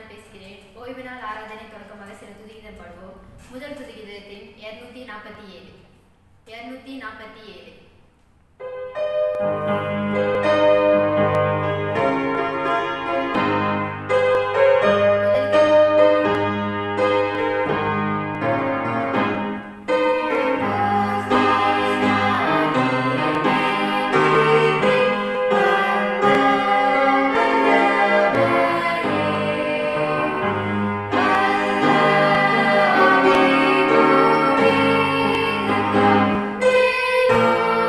பேசுகிறேன் ஓய்வு நாள் ஆராதனை தொடக்கமாக சில துதிகிதம் பாடுவோம் முதல் துதிகிதத்தின் இருநூத்தி நாற்பத்தி ஏழு இருநூத்தி நாற்பத்தி ஏழு Thank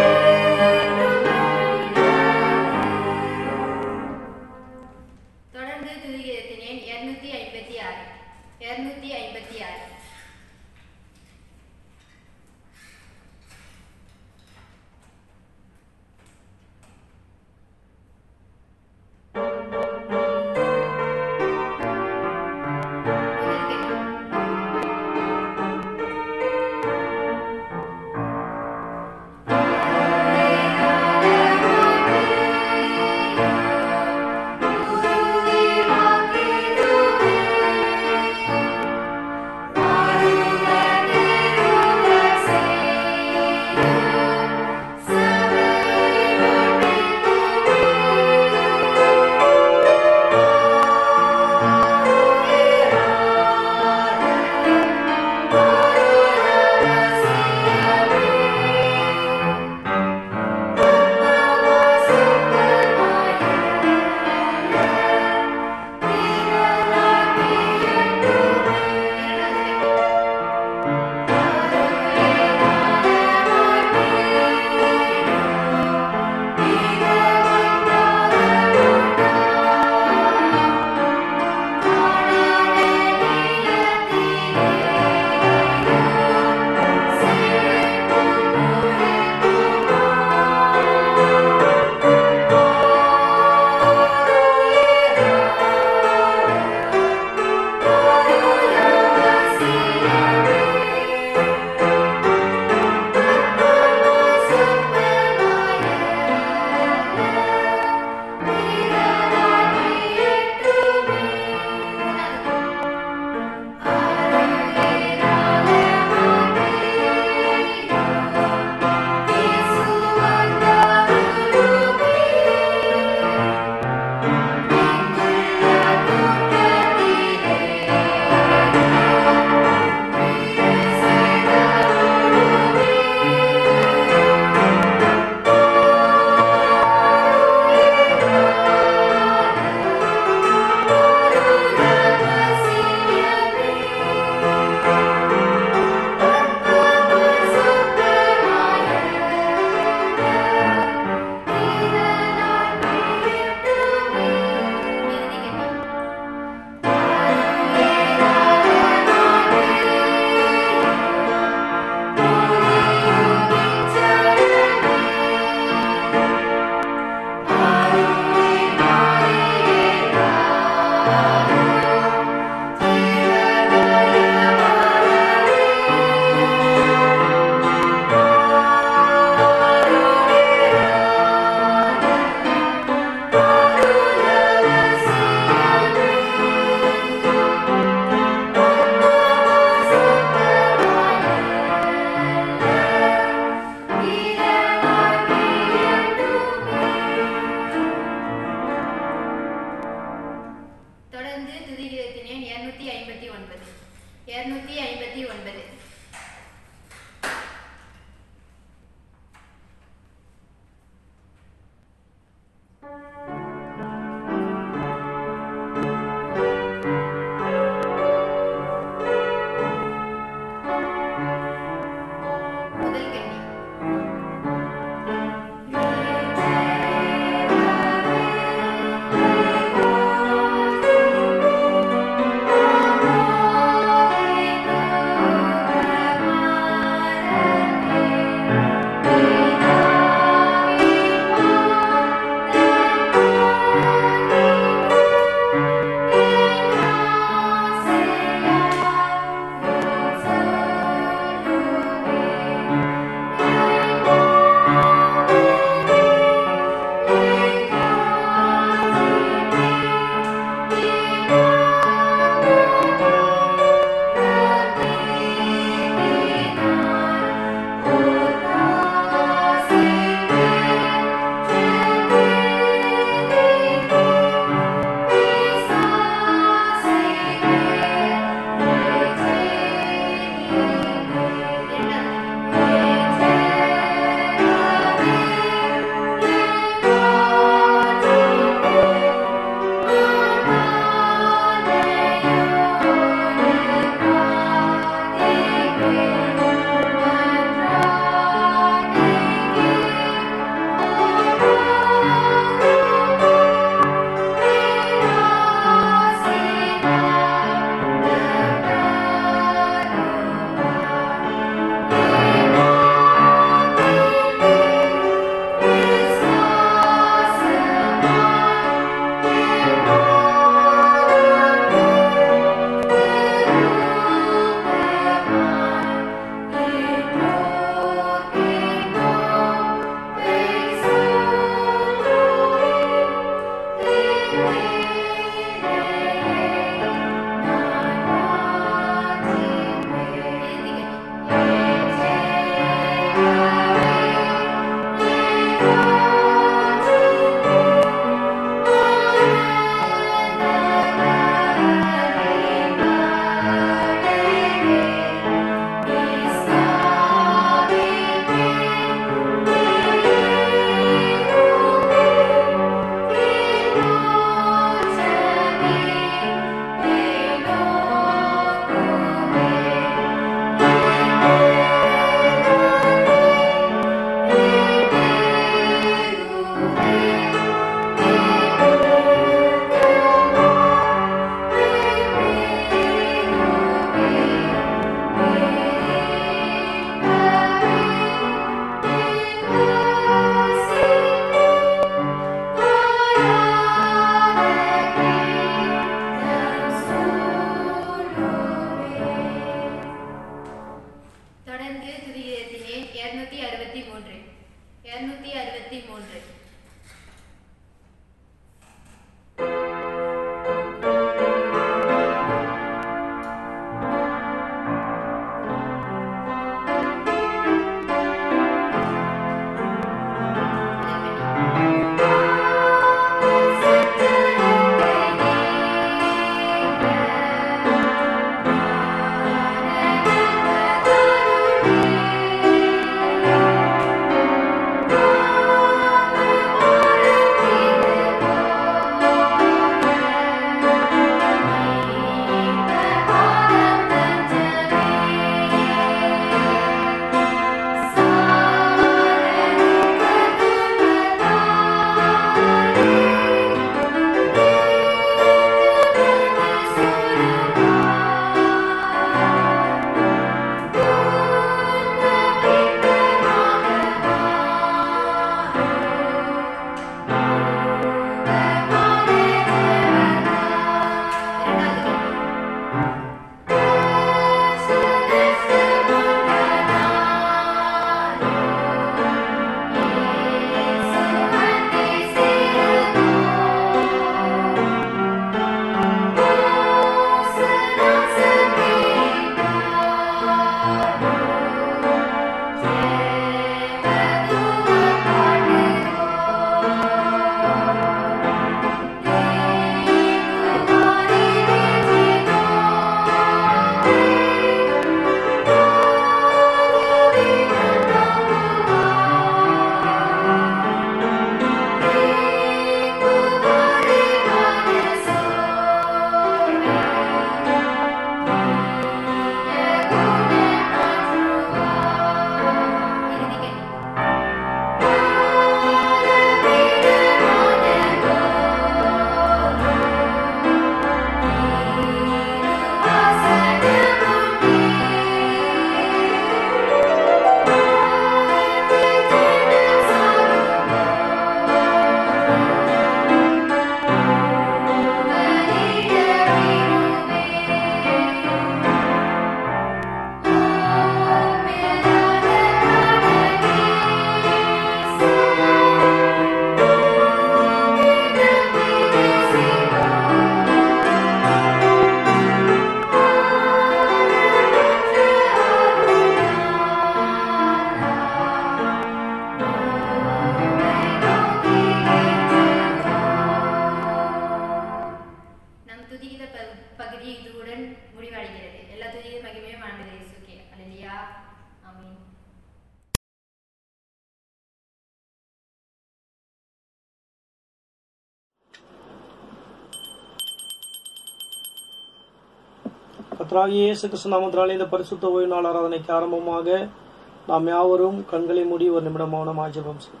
கத்ராகி இயேசு கிறிஸ்து நாமத்தினாலே இந்த பரிசுத்த ஓய்வு நாள் ஆராதனைக்கு ஆரம்பமாக நாம் யாவரும் கண்களை மூடி ஒரு நிமிடம் மௌனமாக ஜெபம் செய்வோம்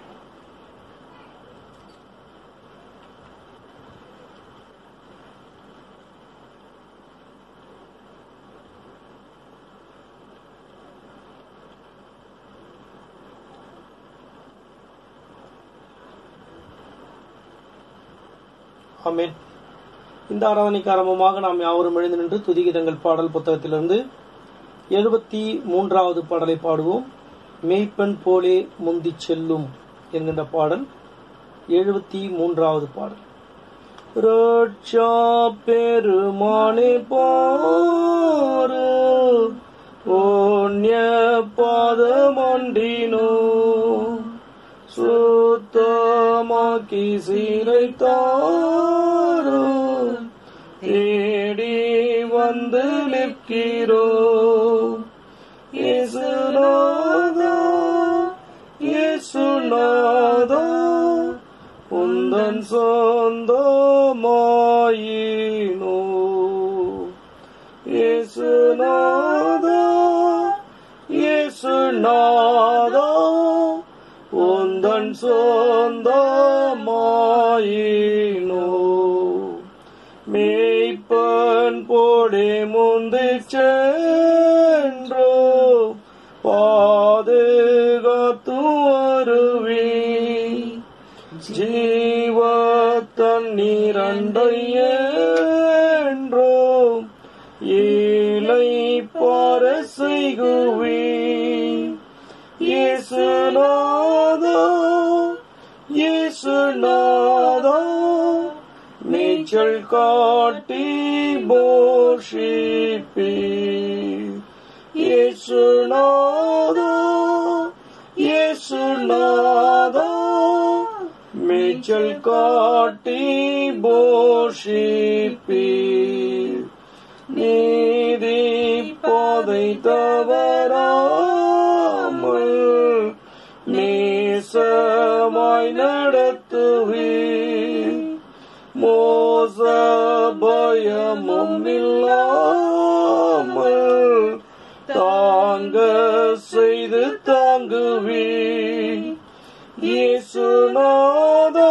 ஆமென் இந்த ஆராதனைக்கு ஆரம்பமாக நாம் யாவரும் எழுந்து நின்று துதிகிதங்கள் பாடல் புத்தகத்திலிருந்து எழுபத்தி மூன்றாவது பாடலை பாடுவோம் மெய்ப்பெண் போலே முந்தி செல்லும் என்கின்ற பாடல் எழுபத்தி மூன்றாவது பாடல் ரட்சா பெருமானே பாரு ஓன்ய பாதமண்டினோ சுத்தமாக்கி சீரைத்தாரோ தேடி வந்து நிற்கிறோ இயேசுநாதா இயேசுநாதா உந்தன் சொந்தமாயினோ இயேசுநாதா இயேசுநாதா உந்தன் சொந்தமாயினோ மேய்ப்பன் போடே முந்தி சென்றோ பாதுகாத்து வருவி ஜீவ தண்ணீரண்டையன்றோ ஏலை பார செய்குவி இயேசுநாதா இயேசுநாதா நீச்சல் காட்டி போஷிப்பி இயேசுநாதா இயேசுநாதா மேய்ச்சல் காட்டி போஷிப்பி நீதி பாதை தவறாமல் நேசமாய் நடத்துவி மோச பயமும் இல்லாமல் தாங்க செய்து தாங்குவி இயேசுநாதா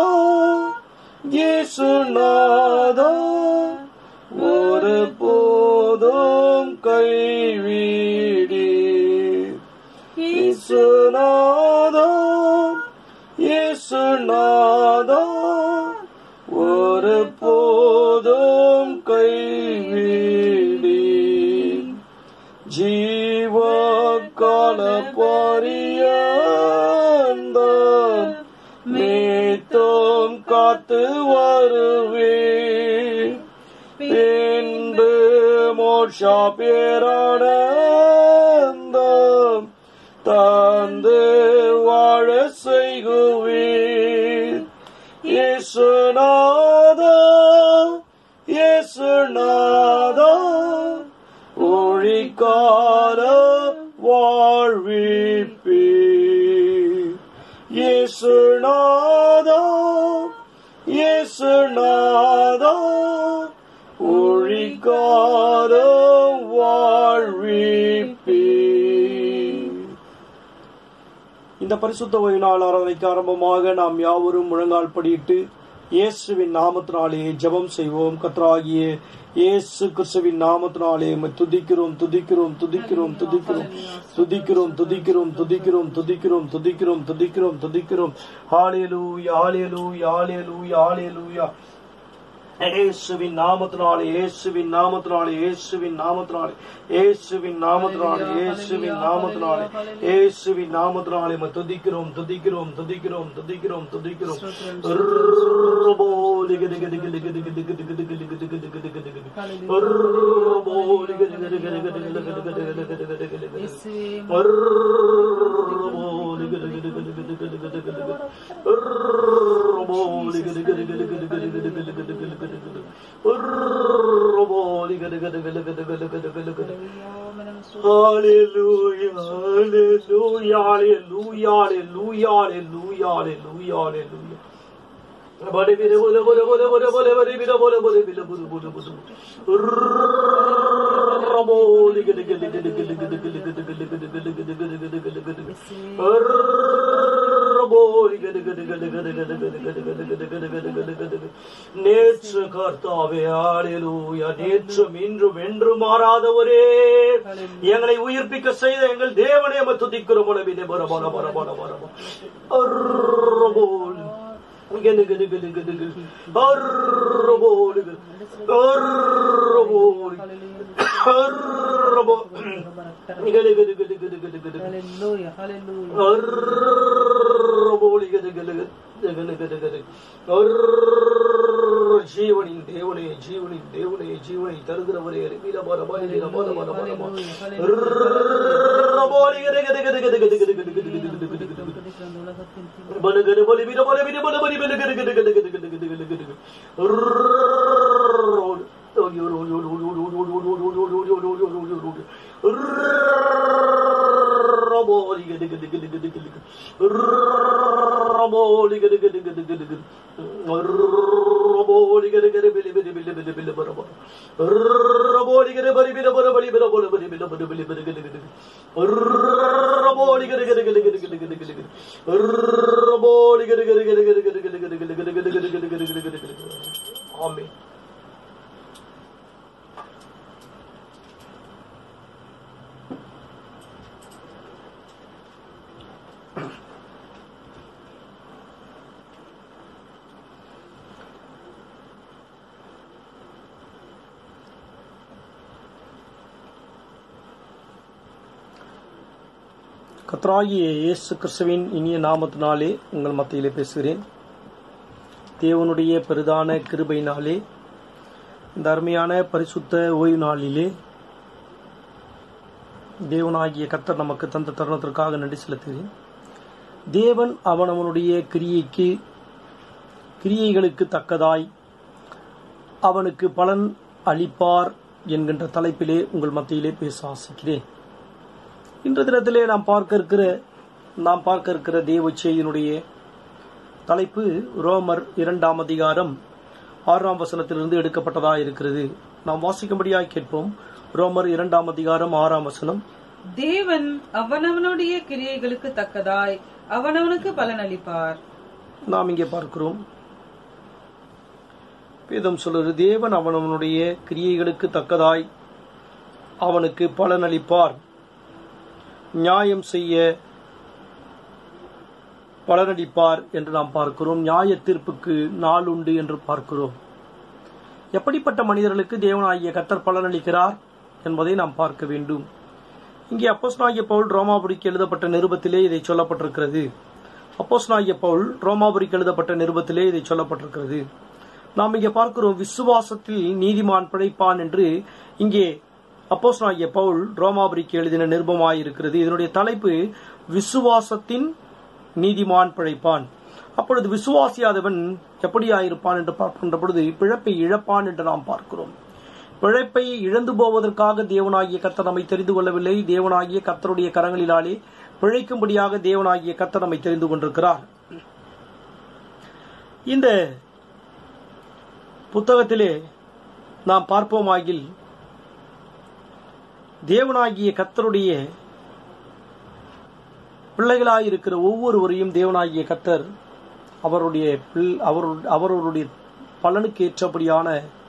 இயேசுநாதா ஒரு போதும் கைவிடி இயேசுநாதா இயேசுநாதா ஒரு போதும் கைவிடி ஜீவ கால பரியந்த மேத்தோம் காத்து வருவே பின்பு மோட்சா பேரானந்தம் தந்து வாழ செய்குவீர் இயேசுநாதா இயேசுநாதா ஒழிக்கார வாழ்விப்பி இயேசுநாதா இயேசுநாதா ஒழிக்கார வாழ்விப்பி இந்த பரிசுத்த ஓய்வு நாள் ஆராதனைக்கு ஆரம்பமாக நாம் யாவரும் முழங்கால் படியிட்டு இயேசுவின் நாமத்தினாலே ஜெபம் செய்வோம் கத்ராகிய இயேசு கிறிஸ்துவின் நாமத்தினாலே உம்மை துதிக்கிறோம் துதிக்கிறோம் துதிக்கிறோம் துதிக்கிறோம் துதிக்கிறோம் துதிக்கிறோம் துதிக்கிறோம் துதிக்கிறோம் துதிக்கிறோம் துதிக்கிறோம் துதிக்கிறோம் ஹalleluya ஹalleluya ஹalleluya ஹalleluya இயேசுவின் நாமத்தினாலே இயேசுவின் நாமத்தினாலே இயேசுவின் நாமத்தினாலே இயேசுவின் நாமத்தினாலே இயேசுவின் நாமத்தினாலே இயேசுவின் நாமத்தினாலே உம்மை துதிக்கிறோம் துதிக்கிறோம் துதிக்கிறோம் துதிக்கிறோம் துதிக்கிறோம் ரபோ லிக லிக லிக லிக லிக லிக லிக லிக லிக லிக லிக லிக லிக லிக. ரபோ லிக லிக லிக லிக லிக லிக லிக லிக லிக லிக லிக லிக லிக. ரபோ லிக லிக லிக லிக லிக லிக லிக லிக லிக. ரபோ லிக லிக லிக லிக லிக லிக லிக லிக லிக லிக லிக லிக லிக. ரபோ லிக லிக லிக லிக லிக லிக லிக லிக லிக. Hallelujah, hallelujah, hallelujah, hallelujah, hallelujah, hallelujah, hallelujah. Bole bile bole bole bole bole bole bole bile bole bole bile bole bole bole. நேற்று கர்த்தாவே ஆளிலூயா நேற்றும் இன்றும் என்றும் மாறாதவரே எங்களை உயிர்ப்பிக்க செய்த எங்கள் தேவனே ம துதிக்கிறோம் உலகிலே பர பர பர பர பர பர. அர்ரபோல். கெடு கெடு கெடு கெடு கெடு. அர்ரபோல். அர்ரபோல். அர்ரபோல். கெடு கெடு கெடு கெடு கெடு கெடு. Hallelujah, hallelujah. அர்ரபோல். கெடு கெடு கெடு. கெடு கெடு கெடு. அர்ர ஜீவனின் தேவனே ஜீவனின் தேவனே ஜீவனை தருகிறவரே வீர பர பர வீர பர பர பர பர. அர்ரபோல். கெடு கெடு கெடு கெடு கெடு கெடு கெடு கெடு கெடு கெடு கெடு கெடு. துதிக்கிற அந்த உலகத்தின் தீ- பலகடு பலி விட பல விட பல பலி பல கடு கடு கடு கடு கடு கடு கடு கடு கடு. ரோடு. ஓடி ஓடி ஓடி ஓடி ஓடி ஓடி ஓடி ஓடி ஓடி ஓடி ஓடி ஓடி ஓடி ஓடி ஓடி ஓடி ஓடி. ரபோலி கடு கடு கடு கடு கடு கடு. ரபோலி கடு கடு கடு கடு கடு. ரபோலி கடு கடு பிலி பிலி பிலி பிலி பிலி பர பர. ரபோலி கடு பலி பில பர பலி பில பர பலி பில பர பலி பில கடு கடு கடு. ரபோலி கடு கடு கடு கடு கடு கடு கடு கடு. ரபோலி கடு கடு கடு கடு கடு கடு கடு கடு கடு கடு கடு கடு கடு கடு கடு கடு கடு. ஆமென் கத்ராகிய இயேசு கிறிஸ்துவின் இனிய நாமத்தினாலே உங்கள் மத்தியிலே பேசுகிறேன் தேவனுடைய பெரிதான கிருபையினாலே இந்த அருமையான பரிசுத்த ஓய்வு நாளிலே தேவனாகிய கர்த்தர் நமக்கு தந்த தருணத்திற்காக நன்றி செலுத்துகிறேன் தேவன் அவனவனுடைய கிரியைக்கு கிரியைகளுக்கு தக்கதாய் அவனுக்கு பலன் அளிப்பார் என்கின்ற தலைப்பிலே உங்கள் மத்தியிலே பேச ஆசிக்கிறேன் இன்ற தினத்திலே நாம் பார்க்க இருக்கிற நாம் பார்க்க இருக்கிற தேவ செய்தியினுடைய தலைப்பு ரோமர் இரண்டாம் அதிகாரம் ஆறாம் வசனத்திலிருந்து எடுக்கப்பட்டதாக இருக்கிறது நாம் வாசிக்கும்படியாக கேட்போம் ரோமர் இரண்டாம் அதிகாரம் ஆறாம் வசனம் தேவன் அவனவனுடைய கிரியைகளுக்கு தக்கதாய் அவனவனுக்கு பலன் அளிப்பார் நாம் இங்கே பார்க்கிறோம் வேதம் சொல்லுது தேவன் அவனவனுடைய கிரியைகளுக்கு தக்கதாய் அவனுக்கு பலனளிப்பார் நியாயம் செய்ய பலனளிப்பார் என்று நாம் பார்க்கிறோம் நியாய தீர்ப்புக்கு நாள் உண்டு என்று பார்க்கிறோம் எப்படிப்பட்ட மனிதர்களுக்கு தேவனாகிய கத்தர் பலனளிக்கிறார் என்பதை நாம் பார்க்க வேண்டும் இங்கே அப்போஸ்னாகிய பவுல் ரோமாபுரிக்கு எழுதப்பட்ட நிருபத்திலே இதை சொல்லப்பட்டிருக்கிறது அப்போஸ்னாகிய பவுல் ரோமாபுரிக்கு எழுதப்பட்ட நிருபத்திலே இதை சொல்லப்பட்டிருக்கிறது நாம் இங்கே பார்க்கிறோம் விசுவாசத்தில் நீதிமான் பிழைப்பான் என்று இங்கே அப்போஸ்னாகிய பவுல் ரோமாபுரிக்கு எழுதின நிருபமாயிருக்கிறது இதனுடைய தலைப்பு விசுவாசத்தின் நீதிமான் பிழைப்பான் அப்பொழுது விசுவாசியாதவன் எப்படியாயிருப்பான் என்று பார்க்கின்ற பொழுது பிழப்பை இழப்பான் என்று நாம் பார்க்கிறோம் பிழைப்பை இழந்து போவதற்காக தேவனாகிய கர்த்தர் நம்மை தெரிந்து கொள்ளவில்லை தேவனாகிய கர்த்தருடைய கரங்களிலாலே பிழைக்கும்படியாக தேவனாகிய கர்த்தர் நம்மை தெரிந்து கொண்டிருக்கிறார் இந்த புத்தகத்திலே நாம் பார்ப்போமாகில் தேவனாகிய கர்த்தருடைய பிள்ளைகளாயிருக்கிற ஒவ்வொருவரையும் தேவனாகிய கர்த்தர் அவருடைய பிள்- அவரு- அவர்களுடைய பலனுக்கு ஏற்றபடியான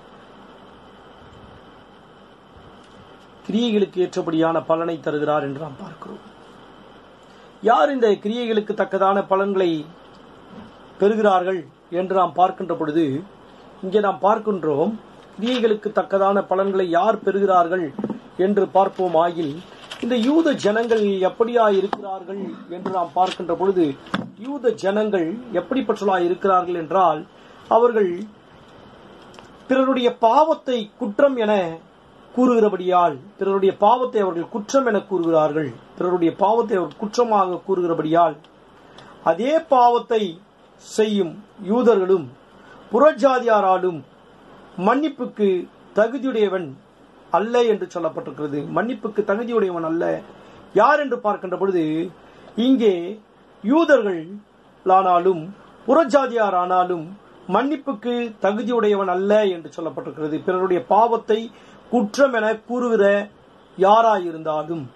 கிரியைகளுக்கு ஏற்றபடியான பலனை தருகிறார் என்று நாம் பார்க்கிறோம் யார் இந்த கிரியைகளுக்கு தக்கதான பலன்களை பெறுகிறார்கள் என்று நாம் பார்க்கின்ற பொழுது இங்கே நாம் பார்க்கின்றோம் கிரியைகளுக்கு தக்கதான பலன்களை யார் பெறுகிறார்கள் என்று பார்ப்போம் ஆகில் இந்த யூத ஜனங்கள் எப்படியா இருக்கிறார்கள் என்று நாம் பார்க்கின்ற பொழுது யூத ஜனங்கள் எப்படிப்பட்டலா இருக்கிறார்கள் என்றால் அவர்கள் பிறருடைய பாவத்தை குற்றம் என கூறுகிறபடியால் பிறருடைய பாவத்தை அவர்கள் குற்றம் என கூறுகிறார்கள் பிறருடைய பாவத்தை அவர்கள் குற்றமாக கூறுகிறபடியால் அதே பாவத்தை செய்யும் யூதர்களும் புறஜாதியாராலும் மன்னிப்புக்கு தகுதியுடையவன் அல்ல என்று சொல்லப்பட்டிருக்கிறது மன்னிப்புக்கு தகுதியுடையவன் அல்ல யார் என்று பார்க்கின்ற பொழுது இங்கே யூதர்கள் ஆனாலும் புறஜாதியார் ஆனாலும் மன்னிப்புக்கு தகுதியுடையவன் அல்ல என்று சொல்லப்பட்டிருக்கிறது பிறருடைய பாவத்தை குற்றம் என கூறுகிற யாராயிருந்தாலும்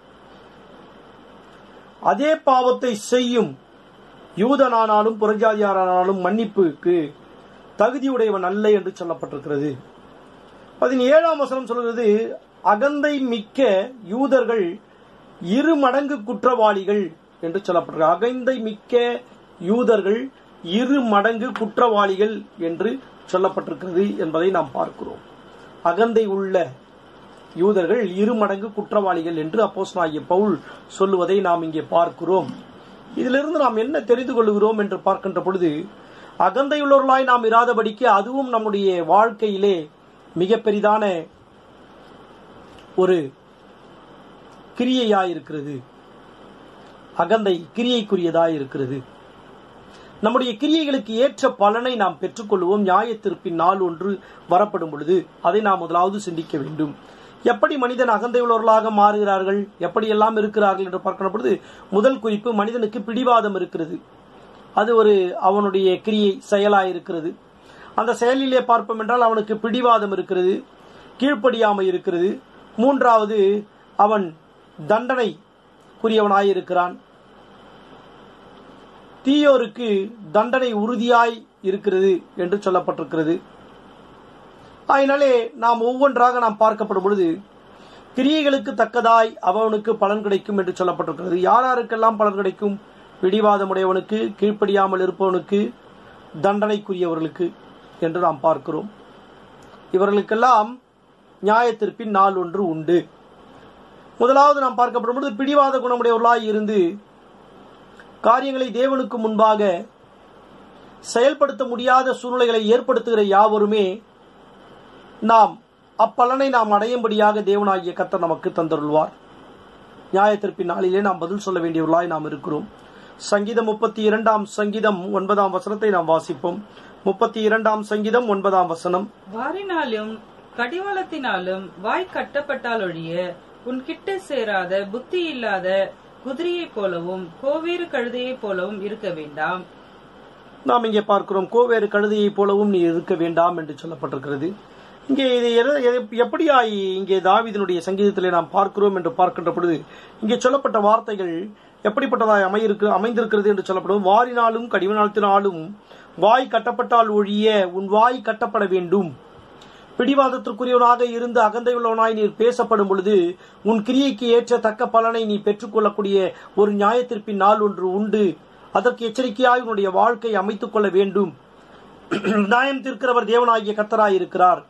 அதே பாவத்தை செய்யும் யூதனானாலும் புறஜாதியாரானாலும் மன்னிப்புக்கு தகுதியுடையவன் அல்ல என்று சொல்லப்பட்டிருக்கிறது பதினேழாம் வசனம் சொல்கிறது அகந்தை மிக்க யூதர்கள் இரு மடங்கு குற்றவாளிகள் என்று சொல்லப்பட்டிருக்கு அகந்தை மிக்க யூதர்கள் இரு மடங்கு குற்றவாளிகள் என்று சொல்லப்பட்டிருக்கிறது என்பதை நாம் பார்க்கிறோம் அகந்தை உள்ள யூதர்கள் இரு மடங்கு குற்றவாளிகள் என்று அப்போஸ்தலனாகிய பவுல் சொல்லுவதை நாம் இங்கே பார்க்கிறோம் இதிலிருந்து நாம் என்ன தெரிந்து கொள்கிறோம் என்று பார்க்கின்ற பொழுது அகந்தையுள்ளவர்களாய் நாம் இராதபடிக்கு அதுவும் நம்முடைய வாழ்க்கையிலே மிக பெரிதான ஒரு கிரியையாயிருக்கிறது அகந்தை கிரியைக்குரியதாய் இருக்கிறது நம்முடைய கிரியைகளுக்கு ஏற்ற பலனை நாம் பெற்றுக்கொள்வோம் நியாயத்திற்பின் நாள் ஒன்று வரப்படும் பொழுது அதை நாம் முதலாவது சிந்திக்க வேண்டும் எப்படி மனிதன் அகந்தை உள்ளவர்களாக மாறுகிறார்கள் எப்படியெல்லாம் இருக்கிறார்கள் என்று பார்க்கிற பொழுது முதல் குறிப்பு மனிதனுக்கு பிடிவாதம் இருக்கிறது அது ஒரு அவனுடைய கிரியை செயலாயிருக்கிறது அந்த செயலிலே பார்ப்போம் என்றால் அவனுக்கு பிடிவாதம் இருக்கிறது கீழ்ப்படியாமை இருக்கிறது மூன்றாவது அவன் தண்டனைக்குரியவனாயிருக்கிறான் தீயோருக்கு தண்டனை உறுதியாய் இருக்கிறது என்று சொல்லப்பட்டிருக்கிறது அதனாலே நாம் ஒவ்வொன்றாக நாம் பார்க்கப்படும் பொழுது கிரியைகளுக்கு தக்கதாய் அவனுக்கு பலன் கிடைக்கும் என்று சொல்லப்பட்டிருக்கிறது யார் யாருக்கெல்லாம் பலன் கிடைக்கும் பிடிவாதமுடையவனுக்கு கீழ்ப்படியாமல் இருப்பவனுக்கு தண்டனைக்குரியவர்களுக்கு என்று நாம் பார்க்கிறோம் இவர்களுக்கெல்லாம் நியாயத்திற்பின் நாள் ஒன்று உண்டு முதலாவது நாம் பார்க்கப்படும் பொழுது பிடிவாத குணமுடையவர்களாய் இருந்து காரியங்களை தேவனுக்கு முன்பாக செயல்படுத்த முடியாத சூழ்நிலைகளை ஏற்படுத்துகிற யாவருமே நாம் அப்பலனை நாம் அடையும்படியாக தேவனாகிய கர்த்தர் நமக்கு தந்தருள்வார் நியாயத்திற்பின் நாளிலே நாம் பதில் சொல்ல வேண்டியவர்களாய் நாம் இருக்கிறோம் சங்கீதம் முப்பத்தி இரண்டாம் சங்கீதம் ஒன்பதாம் வசனத்தை நாம் வாசிப்போம் முப்பத்தி இரண்டாம் சங்கீதம் ஒன்பதாம் வசனம் வாரினாலும் கடிவாளத்தினாலும் வாய் கட்டப்பட்டால் ஒழிய உன் கிட்ட சேராத புத்தி இல்லாத குதிரையைப் போலவும் கோவேறு கழுதையைப் போலவும் இருக்க வேண்டாம் நாம் இங்கே பார்க்கிறோம் கோவேறு கழுதையைப் போலவும் நீ இருக்க வேண்டாம் என்று சொல்லப்பட்டிருக்கிறது இங்கே இது எத- எத- எப்படியாய் இங்கே தாவீதினுடைய சங்கீதத்திலே நாம் பார்க்கிறோம் என்று பார்க்கின்ற பொழுது இங்கே சொல்லப்பட்ட வார்த்தைகள் எப்படிப்பட்டதாய் அமையிருக்கு அமைந்திருக்கிறது என்று சொல்லப்படும் வாரினாலும் கடிவனாலத்தினாலும் வாய் கட்டப்பட்டால் ஒழிய உன் வாய் கட்டப்பட வேண்டும் பிடிவாதத்திற்குரியவனாக இருந்து அகந்தையுள்ளவனாய் நீர் பேசப்படும் பொழுது உன் கிரியைக்கு ஏற்ற தக்க பலனை நீ பெற்றுக்கொள்ளக்கூடிய ஒரு நியாயத்திற்பின் நாள் ஒன்று உண்டு அதற்கு எச்சரிக்கையாய் உன்னுடைய வாழ்க்கை அமைத்துக் கொள்ள வேண்டும் நியாயம் தீர்க்கிறவர் தேவனாகிய கர்த்தராய் இருக்கிறார்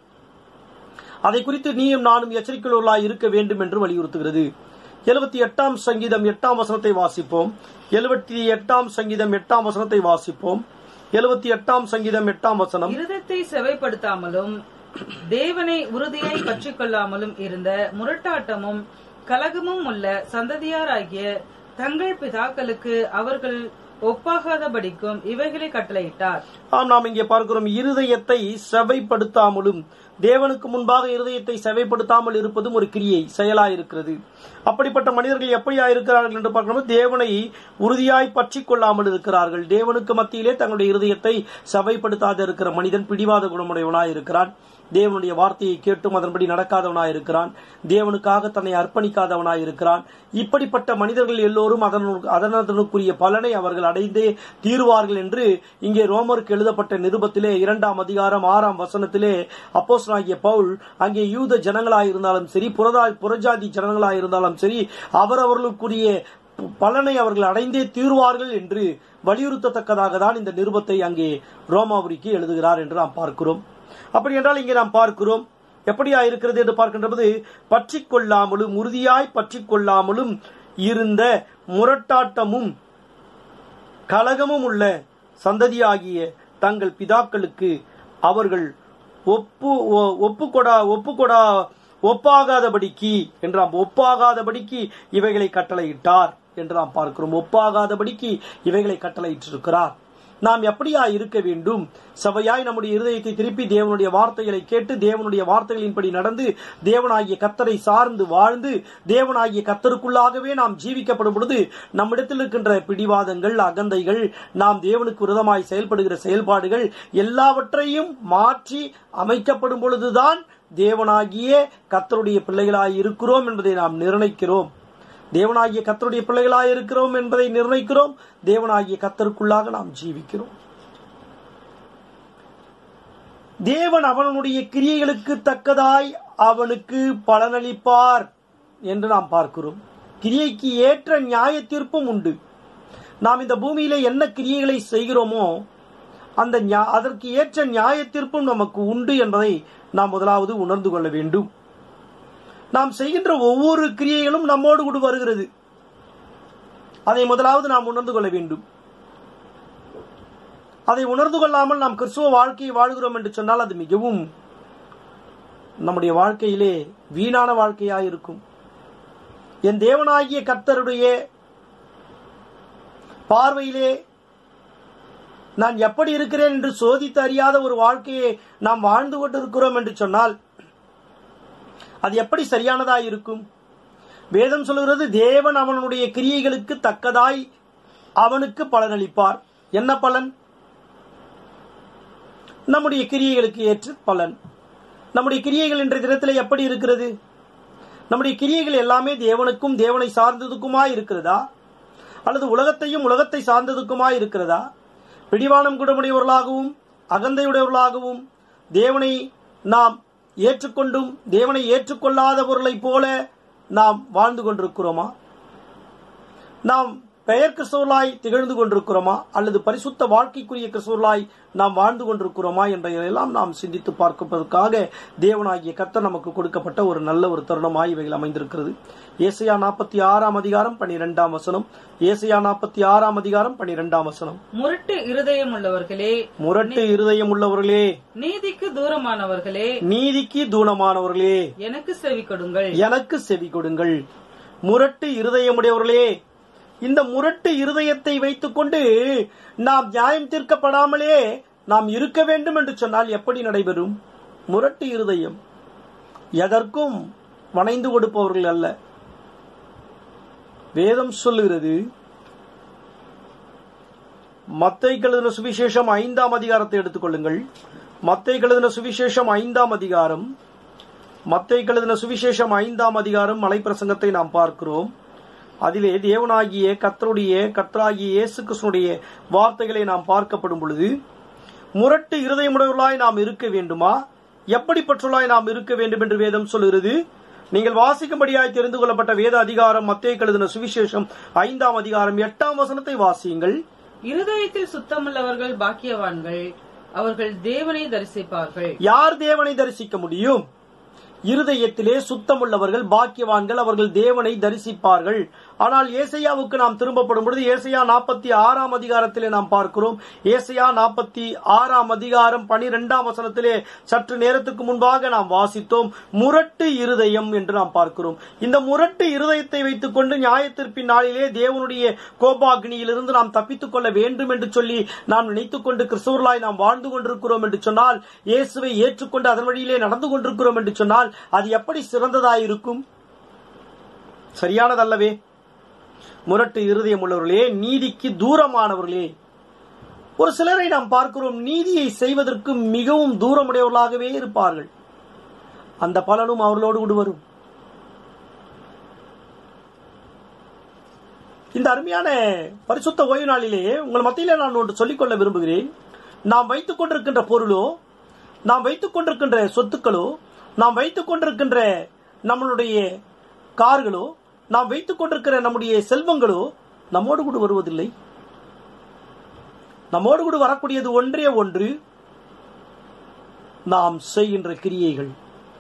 அதை குறித்து நீயும் நானும் எச்சரிக்கையுள்ளாய் இருக்க வேண்டும் என்று வலியுறுத்துகிறது எழுபத்தி எட்டாம் சங்கீதம் எட்டாம் வசனத்தை வாசிப்போம் எழுபத்தி எட்டாம் சங்கீதம் எட்டாம் வசனத்தை வாசிப்போம் எழுபத்தி எட்டாம் சங்கீதம் எட்டாம் வசனம் இருதத்தை செவைப்படுத்தாமலும் தேவனை உறுதியாய் பற்றிக் கொள்ளாமலும் இருந்த முரட்டாட்டமும் கலகமும் உள்ள சந்ததியாராகிய தங்கள் பிதாக்களுக்கு அவர்கள் ஒப்பாகாதபடிக்கும் இவைகளை கட்டளையிட்டார் ஆம் நாம் இங்கே பார்க்கிறோம் இருதயத்தை செவைப்படுத்தாமலும் தேவனுக்கு முன்பாக இருதயத்தை செவைப்படுத்தாமல் இருப்பதும் ஒரு கிரியை செயலாயிருக்கிறது அப்படிப்பட்ட மனிதர்கள் எப்படியா இருக்கிறார்கள் என்று பார்க்கும்போது தேவனை உறுதியாய் பற்றி கொள்ளாமல் இருக்கிறார்கள் தேவனுக்கு மத்தியிலே தங்களுடைய இருதயத்தை செவைப்படுத்தாத இருக்கிற மனிதன் பிடிவாத குணமுடையவனாய் இருக்கிறான் தேவனுடைய வார்த்தையை கேட்டும் அதன்படி நடக்காதவனாய் இருக்கிறான் தேவனுக்காக தன்னை அர்ப்பணிக்காதவனாய் இருக்கிறான் இப்படிப்பட்ட மனிதர்கள் எல்லோரும் அதனு- அதனதனுக்குரிய பலனை அவர்கள் அடைந்தே தீருவார்கள் என்று இங்கே ரோமருக்கு எழுதப்பட்ட நிருபத்திலே இரண்டாம் அதிகாரம் ஆறாம் வசனத்திலே அப்போஸ்தலனாகிய பவுல் அங்கே யூத ஜனங்களாயிருந்தாலும் சரி புறதா புறஜாதி ஜனங்களாயிருந்தாலும் சரி அவரவர்களுக்குரிய பலனை அவர்கள் அடைந்தே தீர்வார்கள் என்று வலியுறுத்தத்தக்கதாக தான் இந்த நிருபத்தை அங்கே ரோமாபுரிக்கு எழுதுகிறார் என்று நாம் பார்க்கிறோம் அப்படி என்றால் இங்கே நாம் பார்க்கிறோம் எப்படியா இருக்கிறது என்று பார்க்கின்ற போது பற்றிக் கொள்ளாமலும் உறுதியாய் பற்றிக் கொள்ளாமலும் இருந்த முரட்டாட்டமும் கலகமும் உள்ள சந்ததியாகிய தங்கள் பிதாக்களுக்கு அவர்கள் ஒப்பு ஒ- ஒப்புக்கொடா ஒப்புக்கொடா ஒப்பாகாதபடிக்கு என்றாம் ஒப்பாகாதபடிக்கு இவைகளை கட்டளையிட்டார் என்று நாம் பார்க்கிறோம் ஒப்பாகாதபடிக்கு இவைகளை கட்டளையிட்டிருக்கிறார் நாம் எப்படியா இருக்க வேண்டும் சபையாய் நம்முடைய இருதயத்தை திருப்பி தேவனுடைய வார்த்தைகளை கேட்டு தேவனுடைய வார்த்தைகளின்படி நடந்து தேவனாகிய கத்தரை சார்ந்து வாழ்ந்து தேவனாகிய கத்தருக்குள்ளாகவே நாம் ஜீவிக்கப்படும் பொழுது நம்மிடத்தில் இருக்கின்ற பிடிவாதங்கள் அகந்தைகள் நாம் தேவனுக்கு விரதமாய் செயல்படுகிற செயல்பாடுகள் எல்லாவற்றையும் மாற்றி அமைக்கப்படும் பொழுதுதான் தேவனாகிய கத்தருடைய பிள்ளைகளாய் இருக்கிறோம் என்பதை நாம் நிர்ணயிக்கிறோம் தேவனாகிய கத்தருடைய பிள்ளைகளாய் இருக்கிறோம் என்பதை நிர்ணயிக்கிறோம் தேவனாகிய கத்தருக்குள்ளாக நாம் ஜீவிக்கிறோம் தேவன் அவனுடைய கிரியைகளுக்கு தக்கதாய் அவனுக்கு பலனளிப்பார் என்று நாம் பார்க்கிறோம் கிரியைக்கு ஏற்ற நியாய தீர்ப்பும் உண்டு நாம் இந்த பூமியிலே என்ன கிரியைகளை செய்கிறோமோ அந்த ஞா- அதற்கு ஏற்ற நியாய தீர்ப்பும் நமக்கு உண்டு என்பதை நாம் முதலாவது உணர்ந்து கொள்ள வேண்டும் நாம் செய்கின்ற ஒவ்வொரு கிரியைகளும் நம்மோடு கூட வருகிறது அதை முதலாவது நாம் உணர்ந்து கொள்ள வேண்டும் அதை உணர்ந்து கொள்ளாமல் நாம் கிறிஸ்துவ வாழ்க்கையை வாழ்கிறோம் என்று சொன்னால் அது மிகவும் நம்முடைய வாழ்க்கையிலே வீணான வாழ்க்கையாய் இருக்கும் என் தேவனாகிய கர்த்தருடைய பார்வையிலே நான் எப்படி இருக்கிறேன் என்று சோதித்து அறியாத ஒரு வாழ்க்கையை நாம் வாழ்ந்து கொண்டிருக்கிறோம் என்று சொன்னால் அது எப்படி சரியானதாய் இருக்கும் வேதம் சொல்கிறது தேவன் அவனுடைய கிரியைகளுக்கு தக்கதாய் அவனுக்கு பலனளிப்பார் என்ன பலன் நம்முடைய கிரியைகளுக்கு ஏற்ற பலன் நம்முடைய கிரியைகள் இன்றைய தினத்திலே எப்படி இருக்கிறது நம்முடைய கிரியைகள் எல்லாமே தேவனுக்கும் தேவனை சார்ந்ததுக்குமாய் இருக்கிறதா அல்லது உலகத்தையும் உலகத்தை சார்ந்ததுக்குமாய் இருக்கிறதா பிடிவானம் குணமுடையவர்களாகவும் அகந்தையுடையவர்களாகவும் தேவனை நாம் ஏற்றுக்கொண்டும் தேவனை ஏற்றுக்கொள்ளாதவர்களைப் போல நாம் வாழ்ந்து கொண்டிருக்கிறோமா நாம் பெயர் கிறிஸ்தவர்களாய் திகழ்ந்து கொண்டிருக்கிறோமா அல்லது பரிசுத்த வாழ்க்கைக்குரிய கிறிஸ்தவர்களாய் நாம் வாழ்ந்து கொண்டிருக்கிறோமா என்றையெல்லாம் நாம் சிந்தித்து பார்ப்பதற்காக தேவனாகிய கர்த்தர் நமக்கு கொடுக்கப்பட்ட ஒரு நல்ல ஒரு தருணமாய் இவைகள் அமைந்திருக்கிறது ஏசையா நாற்பத்தி ஆறாம் அதிகாரம் பனிரெண்டாம் வசனம் ஏசையா நாற்பத்தி ஆறாம் அதிகாரம் பனிரெண்டாம் வசனம் முரட்டு இருதயம் உள்ளவர்களே முரட்டு இருதயம் உள்ளவர்களே நீதிக்கு தூரமானவர்களே நீதிக்கு தூணமானவர்களே எனக்கு செவி கொடுங்கள் எனக்கு செவி கொடுங்கள் முரட்டு இருதயமுடையவர்களே இந்த முரட்டு இருதயத்தை வைத்துக்கொண்டு நாம் நியாயம் தீர்க்கப்படாமலே நாம் இருக்க வேண்டும் என்று சொன்னால் எப்படி நடைபெறும் முரட்டு இருதயம் எதற்கும் வணைந்து கொடுப்பவர்கள் அல்ல வேதம் சொல்லுகிறது மத்தை கழுதின சுவிசேஷம் ஐந்தாம் அதிகாரத்தை எடுத்துக்கொள்ளுங்கள் மத்தை கழுதின சுவிசேஷம் ஐந்தாம் அதிகாரம் மத்தை கழுதின சுவிசேஷம் ஐந்தாம் அதிகாரம் மலைப்பிரசங்கத்தை நாம் பார்க்கிறோம் அதிலே தேவனாகிய கர்த்தருடைய கர்த்தராகிய இயேசு கிறிஸ்துனுடைய வார்த்தைகளை நாம் பார்க்கப்படும் பொழுது முரட்டு இருதயமுடையவர்களாய் நாம் இருக்க வேண்டுமா எப்படிப்பட்டுள்ளாய் நாம் இருக்க வேண்டும் என்று வேதம் சொல்கிறது நீங்கள் வாசிக்கும்படியாய் தெரிந்து கொள்ளப்பட்ட வேத அதிகாரம் மத்திய கழுதின சுவிசேஷம் ஐந்தாம் அதிகாரம் எட்டாம் வசனத்தை வாசியுங்கள் இருதயத்தில் சுத்தமுள்ளவர்கள் பாக்கியவான்கள் அவர்கள் தேவனை தரிசிப்பார்கள் யார் தேவனை தரிசிக்க முடியும் இருதயத்திலே சுத்தமுள்ளவர்கள் பாக்கியவான்கள் அவர்கள் தேவனை தரிசிப்பார்கள் ஆனால் ஏசையாவுக்கு நாம் திரும்பப்படும் பொழுது ஏசையா நாற்பத்தி ஆறாம் அதிகாரத்திலே நாம் பார்க்கிறோம் ஏசையா நாற்பத்தி ஆறாம் அதிகாரம் பனிரெண்டாம் வசனத்திலே சற்று நேரத்துக்கு முன்பாக நாம் வாசித்தோம் முரட்டு இருதயம் என்று நாம் பார்க்கிறோம் இந்த முரட்டு இருதயத்தை வைத்துக் கொண்டு நியாயத்திற்பின் நாளிலே தேவனுடைய கோபாக்னியிலிருந்து நாம் தப்பித்துக் கொள்ள வேண்டும் என்று சொல்லி நாம் நினைத்துக் கொண்டு கிறிஸ்தவர்களாய் நாம் வாழ்ந்து கொண்டிருக்கிறோம் என்று சொன்னால் இயேசுவை ஏற்றுக்கொண்டு அதன் வழியிலே நடந்து கொண்டிருக்கிறோம் என்று சொன்னால் அது எப்படி சிறந்ததாயிருக்கும் சரியானதல்லவே முரட்டு இருதயம் உள்ளவர்களே நீதிக்கு தூரமானவர்களே ஒரு சிலரை நாம் பார்க்கிறோம் நீதியை செய்வதற்கு மிகவும் தூரமுடையவர்களாகவே இருப்பார்கள் அந்த பலனும் அவர்களோடு கூட வரும் இந்த அருமையான பரிசுத்த ஓய்வு நாளிலே உங்கள் மத்தியிலே நான் ஒன்று சொல்லிக்கொள்ள விரும்புகிறேன் நாம் வைத்துக் கொண்டிருக்கின்ற பொருளோ நாம் வைத்துக் கொண்டிருக்கின்ற சொத்துக்களோ நாம் வைத்துக் கொண்டிருக்கின்ற நம்மளுடைய கார்களோ நாம் வைத்துக் கொண்டிருக்கிற நம்முடைய செல்வங்களோ நம்மோடு கூட வருவதில்லை நம்மோடு கூட வரக்கூடியது ஒன்றே ஒன்று நாம் செய்கின்ற கிரியைகள்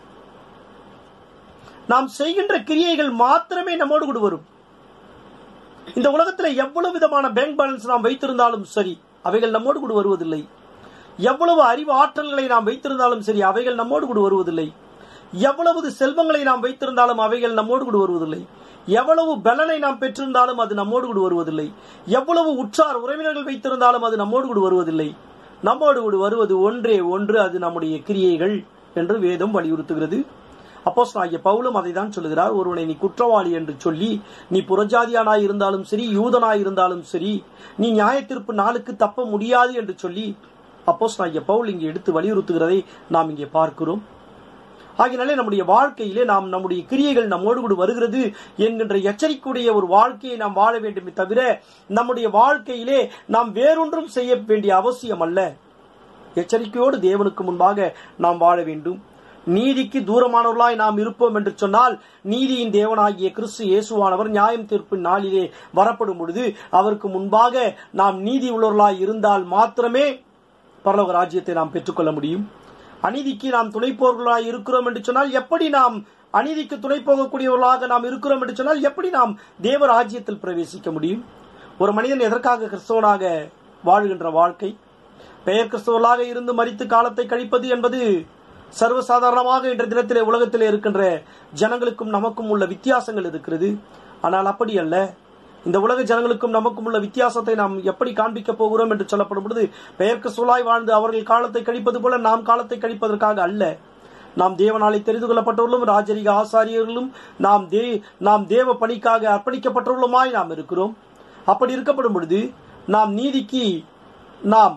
நாம் செய்கின்ற கிரியைகள் மாத்திரமே நம்மோடு கூட வரும் இந்த உலகத்தில் எவ்வளவு விதமான பேங்க் பேலன்ஸ் நாம் வைத்திருந்தாலும் சரி அவைகள் நம்மோடு கூட வருவதில்லை எவ்வளவு அறிவு ஆற்றல்களை நாம் வைத்திருந்தாலும் சரி அவைகள் நம்மோடு கூட வருவதில்லை எவ்வளவு செல்வங்களை நாம் வைத்திருந்தாலும் அவைகள் நம்மோடு கூட வருவதில்லை எவ்வளவு பலனை நாம் பெற்றிருந்தாலும் அது நம்மோடு கூட வருவதில்லை எவ்வளவு உற்றார் உறவினர்கள் வைத்திருந்தாலும் அது நம்மோடு கூட வருவதில்லை நம்மோடு கூட வருவது ஒன்றே ஒன்று அது நம்முடைய கிரியைகள் என்று வேதம் வலியுறுத்துகிறது அப்போஸ் ஆகிய பவுலும் அதை தான் சொல்லுகிறார் ஒருவனை நீ குற்றவாளி என்று சொல்லி நீ புறஜாதியானாய் இருந்தாலும் சரி யூதனாய் இருந்தாலும் சரி நீ நியாயத்திற்பு நாளுக்கு தப்ப முடியாது என்று சொல்லி அப்போஸ் ஆகிய பவுல் இங்கே எடுத்து வலியுறுத்துகிறதை நாம் இங்கே பார்க்கிறோம் ஆகினாலே நம்முடைய வாழ்க்கையிலே நாம் நம்முடைய கிரியைகள் நம்மோடு கூட வருகிறது என்கின்ற எச்சரிக்கையுடைய ஒரு வாழ்க்கையை நாம் வாழ வேண்டுமே தவிர நம்முடைய வாழ்க்கையிலே நாம் வேறொன்றும் செய்ய வேண்டிய அவசியம் அல்ல எச்சரிக்கையோடு தேவனுக்கு முன்பாக நாம் வாழ வேண்டும் நீதிக்கு தூரமானவர்களாய் நாம் இருப்போம் என்று சொன்னால் நீதியின் தேவனாகிய கிறிஸ்து இயேசுவானவர் நியாயம் தீர்ப்பின் நாளிலே வரப்படும் பொழுது அவருக்கு முன்பாக நாம் நீதி உள்ளவர்களாய் இருந்தால் மாத்திரமே பரலோக ராஜ்யத்தை நாம் பெற்றுக்கொள்ள முடியும் அநீதிக்கு நாம் துணைப்போர்களாய் இருக்கிறோம் என்று சொன்னால் எப்படி நாம் அநீதிக்கு துணை போகக்கூடியவர்களாக நாம் இருக்கிறோம் என்று சொன்னால் எப்படி நாம் தேவ ராஜ்யத்தில் பிரவேசிக்க முடியும் ஒரு மனிதன் எதற்காக கிறிஸ்தவனாக வாழ்கின்ற வாழ்க்கை பெயர் கிறிஸ்தவர்களாக இருந்து மறித்து காலத்தை கழிப்பது என்பது சர்வசாதாரணமாக இன்ற தினத்திலே உலகத்திலே இருக்கின்ற ஜனங்களுக்கும் நமக்கும் உள்ள வித்தியாசங்கள் இருக்கிறது ஆனால் அப்படி அல்ல இந்த உலக ஜனங்களுக்கும் நமக்கும் உள்ள வித்தியாசத்தை நாம் எப்படி காண்பிக்க போகிறோம் என்று சொல்லப்படும் பொழுது பெயர்க்கு சொலாய் வாழ்ந்து அவர்கள் காலத்தை கழிப்பது போல நாம் காலத்தை கழிப்பதற்காக அல்ல நாம் தேவனாலே தெரிந்து கொள்ளப்பட்டவர்களும் ராஜரிக ஆசாரியர்களும் நாம் தே நாம் தேவ பணிக்காக அர்ப்பணிக்கப்பட்டவர்களுமாய் நாம் இருக்கிறோம் அப்படி இருக்கப்படும் பொழுது நாம் நீதிக்கு நாம்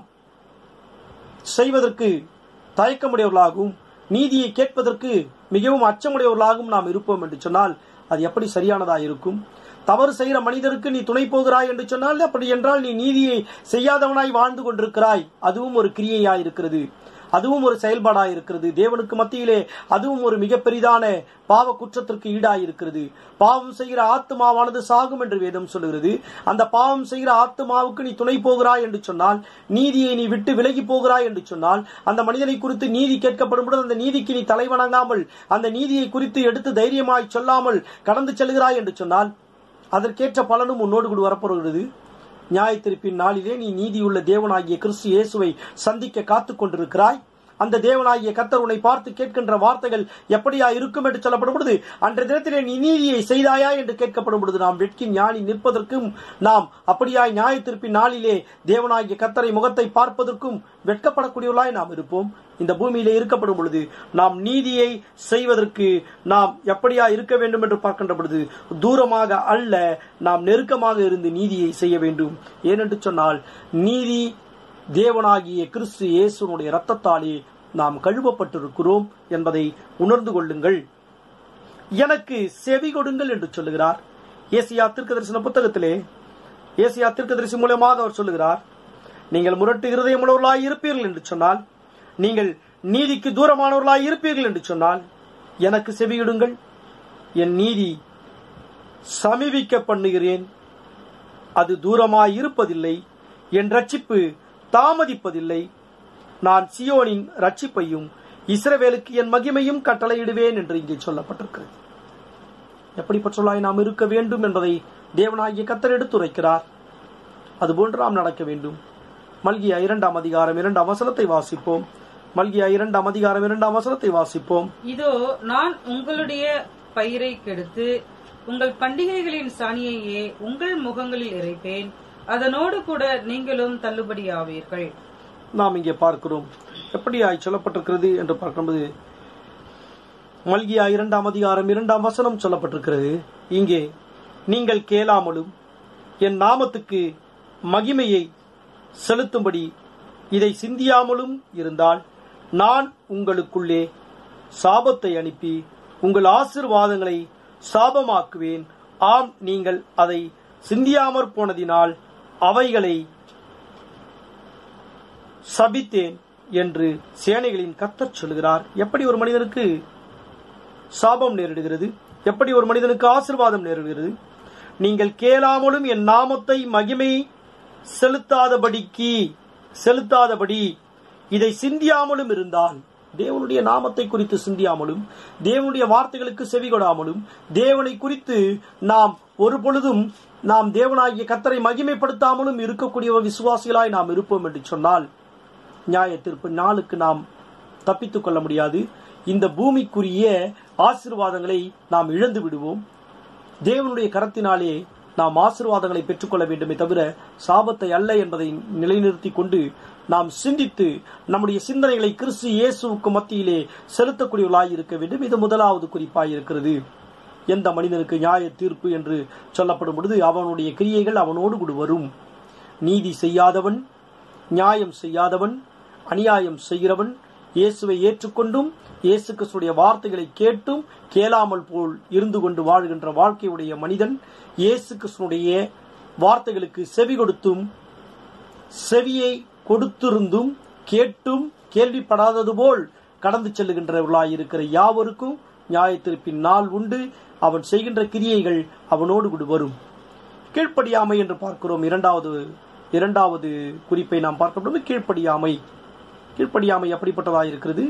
செய்வதற்கு தயக்கமுடையவர்களாகவும் நீதியை கேட்பதற்கு மிகவும் அச்சமுடையவர்களாகவும் நாம் இருப்போம் என்று சொன்னால் அது எப்படி சரியானதா இருக்கும் தவறு செய்கிற மனிதருக்கு நீ துணை போகிறாய் என்று சொன்னால் அப்படி என்றால் நீ நீதியை செய்யாதவனாய் வாழ்ந்து கொண்டிருக்கிறாய் அதுவும் ஒரு கிரியையாய் இருக்கிறது அதுவும் ஒரு செயல்பாடாய் இருக்கிறது தேவனுக்கு மத்தியிலே அதுவும் ஒரு மிக பெரிதான பாவ குற்றத்திற்கு ஈடாய் இருக்கிறது பாவம் செய்கிற ஆத்மாவானது சாகும் என்று வேதம் சொல்லுகிறது அந்த பாவம் செய்கிற ஆத்மாவுக்கு நீ துணை போகிறாய் என்று சொன்னால் நீதியை நீ விட்டு விலகி போகிறாய் என்று சொன்னால் அந்த மனிதனை குறித்து நீதி கேட்கப்படும் பொழுது அந்த நீதிக்கு நீ தலைவணங்காமல் அந்த நீதியை குறித்து எடுத்து தைரியமாய் சொல்லாமல் கடந்து செல்கிறாய் என்று சொன்னால் அதற்கேற்ற பலனும் உன்னோடு கூட வரப்போகிறது நியாய திருப்பின் நாளிலே நீ நீதியுள்ள தேவனாகிய கிறிஸ்து இயேசுவை சந்திக்க காத்துக் கொண்டிருக்கிறாய் அந்த தேவனாகிய கத்தர் உன்னை பார்த்து கேட்கின்ற வார்த்தைகள் எப்படியா இருக்கும் என்று சொல்லப்படும் பொழுது அன்றைய தினத்திலே நீ நீதியை செய்தாயா என்று கேட்கப்படும் பொழுது நாம் வெட்கி ஞானி நிற்பதற்கும் நாம் அப்படியாய் நியாய திருப்பின் நாளிலே தேவனாகிய கத்தரை முகத்தை பார்ப்பதற்கும் வெட்கப்படக்கூடியவர்களாய் நாம் இருப்போம் இந்த பூமியிலே இருக்கப்படும் பொழுது நாம் நீதியை செய்வதற்கு நாம் எப்படியா இருக்க வேண்டும் என்று பார்க்கின்ற பொழுது தூரமாக அல்ல நாம் நெருக்கமாக இருந்து நீதியை செய்ய வேண்டும் ஏனென்று சொன்னால் நீதி தேவனாகிய கிறிஸ்து இயேசுனுடைய இரத்தத்தாலே நாம் கழுவப்பட்டிருக்கிறோம் என்பதை உணர்ந்து கொள்ளுங்கள் எனக்கு செவி கொடுங்கள் என்று சொல்லுகிறார் ஏசியா தீர்க்க தரிசன புத்தகத்திலே ஏசியா தீர்க்க தரிசி மூலமாக அவர் சொல்லுகிறார் நீங்கள் முரட்டு இருதயமுள்ளவர்களாய் இருப்பீர்கள் என்று சொன்னால் நீங்கள் நீதிக்கு தூரமானவர்களாய் இருப்பீர்கள் என்று சொன்னால் எனக்கு செவியிடுங்கள் என் நீதி சமீபிக்க பண்ணுகிறேன் அது தூரமாய் இருப்பதில்லை என் ரட்சிப்பு தாமதிப்பதில்லை நான் சியோனின் ரட்சிப்பையும் இஸ்ரவேலுக்கு என் மகிமையும் கட்டளையிடுவேன் என்று இங்கே சொல்லப்பட்டிருக்கிறது எப்படிப்பட்டவர்களாய் நாம் இருக்க வேண்டும் என்பதை தேவனாகிய கத்தர் எடுத்துரைக்கிறார் அதுபோன்று நாம் நடக்க வேண்டும் மல்கியா இரண்டாம் அதிகாரம் இரண்டாம் வசனத்தை வாசிப்போம் மல்கியா இரண்டாம் அதிகாரம் இரண்டாம் வசனத்தை வாசிப்போம் இதோ நான் உங்களுடைய பயிரை கெடுத்து உங்கள் பண்டிகைகளின் சாணியையே உங்கள் முகங்களில் இறைப்பேன் அதனோடு கூட நீங்களும் தள்ளுபடியாவீர்கள் நாம் இங்கே பார்க்கிறோம் எப்படியாய் சொல்லப்பட்டிருக்கிறது என்று பார்க்கும்போது மல்கியா இரண்டாம் அதிகாரம் இரண்டாம் வசனம் சொல்லப்பட்டிருக்கிறது இங்கே நீங்கள் கேளாமலும் என் நாமத்துக்கு மகிமையை செலுத்தும்படி இதை சிந்தியாமலும் இருந்தால் நான் உங்களுக்குள்ளே சாபத்தை அனுப்பி உங்கள் ஆசிர்வாதங்களை சாபமாக்குவேன் ஆம் நீங்கள் அதை சிந்தியாமற் போனதினால் அவைகளை சபித்தேன் என்று சேனைகளின் கத்தர் சொல்கிறார் எப்படி ஒரு மனிதனுக்கு சாபம் நேரிடுகிறது எப்படி ஒரு மனிதனுக்கு ஆசிர்வாதம் நேரிடுகிறது நீங்கள் கேளாமலும் என் நாமத்தை மகிமை செலுத்தாதபடிக்கு செலுத்தாதபடி இதை சிந்தியாமலும் இருந்தால் தேவனுடைய நாமத்தை குறித்து சிந்தியாமலும் தேவனுடைய வார்த்தைகளுக்கு செவிகொடாமலும் தேவனை குறித்து நாம் ஒரு பொழுதும் நாம் தேவனாகிய கத்தரை மகிமைப்படுத்தாமலும் இருக்கக்கூடிய ஒரு விசுவாசிகளாய் நாம் இருப்போம் என்று சொன்னால் நியாய தீர்ப்பு நாளுக்கு நாம் தப்பித்துக் கொள்ள முடியாது இந்த பூமிக்குரிய ஆசீர்வாதங்களை நாம் இழந்து விடுவோம் தேவனுடைய கரத்தினாலே நாம் ஆசீர்வாதங்களை பெற்றுக்கொள்ள வேண்டுமே தவிர சாபத்தை அல்ல என்பதை நிலைநிறுத்தி கொண்டு நாம் சிந்தித்து நம்முடைய சிந்தனைகளை கிறிஸ்து இயேசுவுக்கு மத்தியிலே செலுத்தக்கூடியவர்களாய் இருக்க வேண்டும் இது முதலாவது குறிப்பாய் இருக்கிறது எந்த மனிதனுக்கு நியாய தீர்ப்பு என்று சொல்லப்படும் பொழுது அவனுடைய கிரியைகள் அவனோடு கூட வரும் நீதி செய்யாதவன் நியாயம் செய்யாதவன் அநியாயம் செய்கிறவன் இயேசுவை ஏற்றுக்கொண்டும் இயேசு கிறிஸ்துடைய வார்த்தைகளை கேட்டும் கேளாமல் போல் இருந்து கொண்டு வாழ்கின்ற வாழ்க்கையுடைய மனிதன் இயேசு கிறிஸ்துடைய வார்த்தைகளுக்கு செவி கொடுத்தும் செவியை கொடுத்திருந்தும் கேட்டும் கேள்விப்படாதது போல் கடந்து செல்லுகின்றவர்களாய் இருக்கிற யாவருக்கும் நியாயத்திருப்பின் நாள் உண்டு அவன் செய்கின்ற கிரியைகள் அவனோடு கூட வரும் கீழ்ப்படியாமை என்று பார்க்கிறோம் இரண்டாவது இரண்டாவது குறிப்பை நாம் பார்க்கப்படும் கீழ்ப்படியாமை கீழ்ப்படியாமை எப்படிப்பட்டதாக இருக்கிறது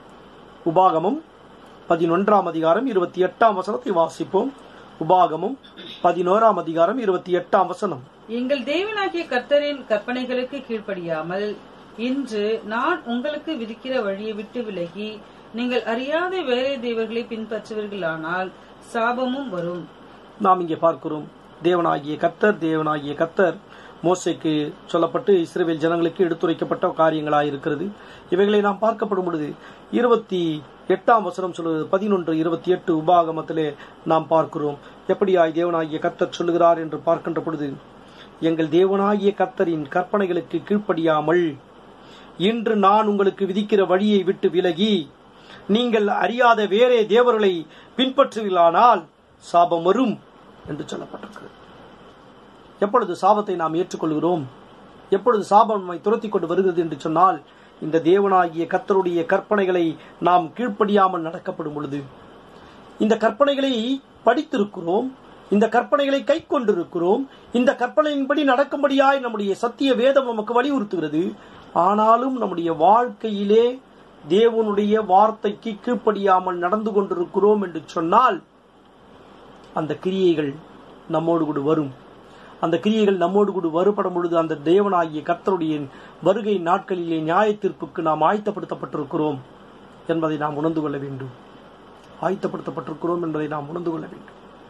உபாகமம் பதினொன்றாம் அதிகாரம் இருபத்தி எட்டாம் வசனத்தை வாசிப்போம் உபாகமம் பதினோராம் அதிகாரம் இருபத்தி எட்டாம் வசனம் எங்கள் தேவனாகிய கர்த்தரின் கற்பனைகளுக்கு கீழ்ப்படியாமல் இன்று நான் உங்களுக்கு விதிக்கிற வழியை விட்டு விலகி நீங்கள் அறியாத வேலை தேவர்களை பின்பற்றுவீர்களானால் சாபமும் வரும் நாம் இங்கே பார்க்கிறோம் தேவனாகிய கத்தர் தேவனாகிய கத்தர் மோசைக்கு சொல்லப்பட்டு இஸ்ரேல் ஜனங்களுக்கு எடுத்துரைக்கப்பட்ட காரியங்களாய் இருக்கிறது இவைகளை நாம் பார்க்கப்படும் பொழுது இருபத்தி எட்டாம் வசனம் சொல்லுவது பதினொன்று இருபத்தி எட்டு உபாகமத்திலே நாம் பார்க்கிறோம் எப்படியாய் தேவனாகிய கத்தர் சொல்லுகிறார் என்று பார்க்கின்ற பொழுது எங்கள் தேவனாகிய கத்தரின் கற்பனைகளுக்கு கீழ்ப்படியாமல் இன்று நான் உங்களுக்கு விதிக்கிற வழியை விட்டு விலகி நீங்கள் அறியாத வேறே தேவர்களை பின்பற்றுவீர்களானால் சாபம் வரும் என்று சொல்லப்பட்டிருக்கிறது எப்பொழுது சாபத்தை நாம் ஏற்றுக்கொள்கிறோம் எப்பொழுது சாபம் நம்மை துரத்தி கொண்டு வருகிறது என்று சொன்னால் இந்த தேவனாகிய கத்தருடைய கற்பனைகளை நாம் கீழ்ப்படியாமல் நடக்கப்படும் பொழுது இந்த கற்பனைகளை படித்திருக்கிறோம் இந்த கற்பனைகளை கை கொண்டிருக்கிறோம் இந்த கற்பனையின்படி நடக்கும்படியாய் நம்முடைய சத்திய வேதம் நமக்கு வலியுறுத்துகிறது ஆனாலும் நம்முடைய வாழ்க்கையிலே தேவனுடைய வார்த்தைக்கு கீழ்ப்படியாமல் நடந்து கொண்டிருக்கிறோம் என்று சொன்னால் அந்த கிரியைகள் நம்மோடு கூட வரும் அந்த கிரியைகள் நம்மோடு கூட வருபடும் பொழுது அந்த தேவனாகிய கர்த்தருடைய வருகை நாட்களிலே நியாய தீர்ப்புக்கு நாம் ஆயத்தப்படுத்தப்பட்டிருக்கிறோம் என்பதை நாம் உணர்ந்து கொள்ள வேண்டும் ஆயத்தப்படுத்தப்பட்டிருக்கிறோம் என்பதை நாம் உணர்ந்து கொள்ள வேண்டும்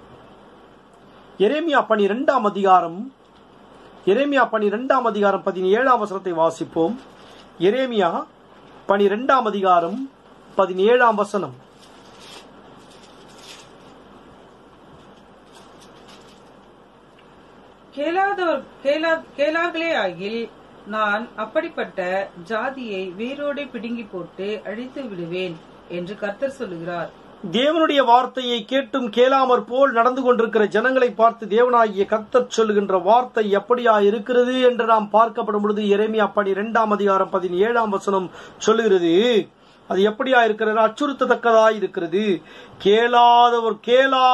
எரேமியா பனிரெண்டாம் அதிகாரம் எரேமியா பனிரெண்டாம் அதிகாரம் பதினேழாம் வசனத்தை வாசிப்போம் எரேமியா பனிரெண்டாம் அதிகாரம் பதினேழாம் வசனம் கேளாதவர் கேளா- கேளார்களே ஆகில் நான் அப்படிப்பட்ட ஜாதியை வேரோடு பிடுங்கி போட்டு அழித்து விடுவேன் என்று கர்த்தர் சொல்லுகிறார் தேவனுடைய வார்த்தையை கேட்டும் கேளாமற் போல் நடந்து கொண்டிருக்கிற ஜனங்களை பார்த்து தேவனாகிய கத்தர் சொல்லுகின்ற வார்த்தை எப்படியா இருக்கிறது என்று நாம் பார்க்கப்படும் பொழுது எரேமியா பனிரெண்டாம் அதிகாரம் பதினேழாம் வசனம் சொல்லுகிறது அது எப்படியா இருக்கிறது அச்சுறுத்தத்தக்கதா இருக்கிறது கேளாதவர் கேளா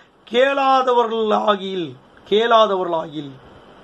கேளாதவர்களாகில் கேளாதவர்களாகில்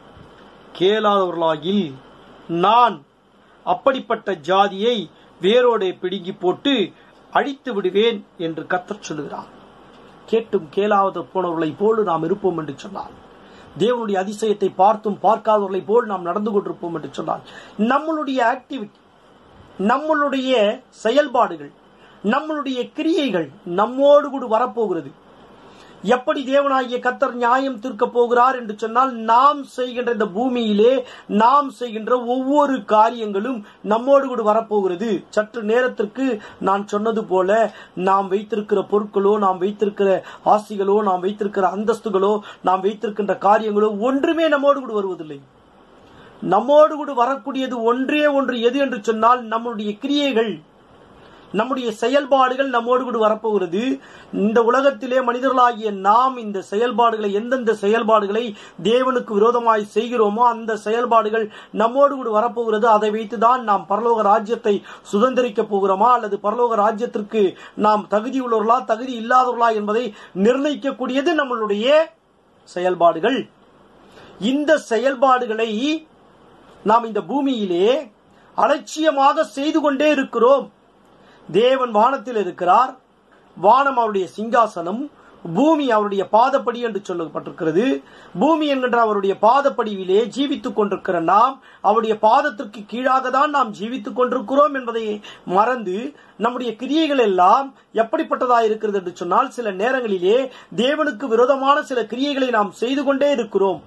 கேளாதவர்களாகில் நான் அப்படிப்பட்ட ஜாதியை வேரோடே பிடுங்கி போட்டு அழித்து விடுவேன் என்று கத்தர் சொல்லுகிறார் கேட்டும் கேளாத போனவர்களைப் போல நாம் இருப்போம் என்று சொன்னார் தேவனுடைய அதிசயத்தை பார்த்தும் பார்க்காதவர்களைப் போல் நாம் நடந்து கொண்டிருப்போம் என்று சொன்னார் நம்மளுடைய ஆக்டிவிட்டி நம்மளுடைய செயல்பாடுகள் நம்மளுடைய கிரியைகள் நம்மோடு கூட வரப்போகிறது எப்படி தேவனாகிய கத்தர் நியாயம் தீர்க்க போகிறார் என்று சொன்னால் நாம் செய்கின்ற இந்த பூமியிலே நாம் செய்கின்ற ஒவ்வொரு காரியங்களும் நம்மோடு கூட வரப்போகிறது சற்று நேரத்திற்கு நான் சொன்னது போல நாம் வைத்திருக்கிற பொருட்களோ நாம் வைத்திருக்கிற ஆசிகளோ நாம் வைத்திருக்கிற அந்தஸ்துகளோ நாம் வைத்திருக்கின்ற காரியங்களோ ஒன்றுமே நம்மோடு கூட வருவதில்லை நம்மோடு கூட வரக்கூடியது ஒன்றே ஒன்று எது என்று சொன்னால் நம்முடைய கிரியைகள் நம்முடைய செயல்பாடுகள் நம்மோடு கூட வரப்போகிறது இந்த உலகத்திலே மனிதர்களாகிய நாம் இந்த செயல்பாடுகளை எந்தெந்த செயல்பாடுகளை தேவனுக்கு விரோதமாய் செய்கிறோமோ அந்த செயல்பாடுகள் நம்மோடு கூட வரப்போகிறது அதை வைத்துதான் நாம் பரலோக ராஜ்யத்தை சுதந்திரிக்க போகிறோமா அல்லது பரலோக ராஜ்யத்திற்கு நாம் தகுதி உள்ளவர்களா தகுதி இல்லாதவர்களா என்பதை நிர்ணயிக்கக்கூடியது நம்மளுடைய செயல்பாடுகள் இந்த செயல்பாடுகளை நாம் இந்த பூமியிலே அலட்சியமாக செய்து கொண்டே இருக்கிறோம் தேவன் வானத்தில் இருக்கிறார் வானம் அவருடைய சிங்காசனம் பூமி அவருடைய பாதப்படி என்று சொல்லப்பட்டிருக்கிறது பூமி என்கின்ற அவருடைய பாதப்படியிலே ஜீவித்துக் கொண்டிருக்கிற நாம் அவருடைய பாதத்திற்கு கீழாக தான் நாம் ஜீவித்துக் கொண்டிருக்கிறோம் என்பதை மறந்து நம்முடைய கிரியைகள் எல்லாம் எப்படிப்பட்டதா இருக்கிறது என்று சொன்னால் சில நேரங்களிலே தேவனுக்கு விரோதமான சில கிரியைகளை நாம் செய்து கொண்டே இருக்கிறோம்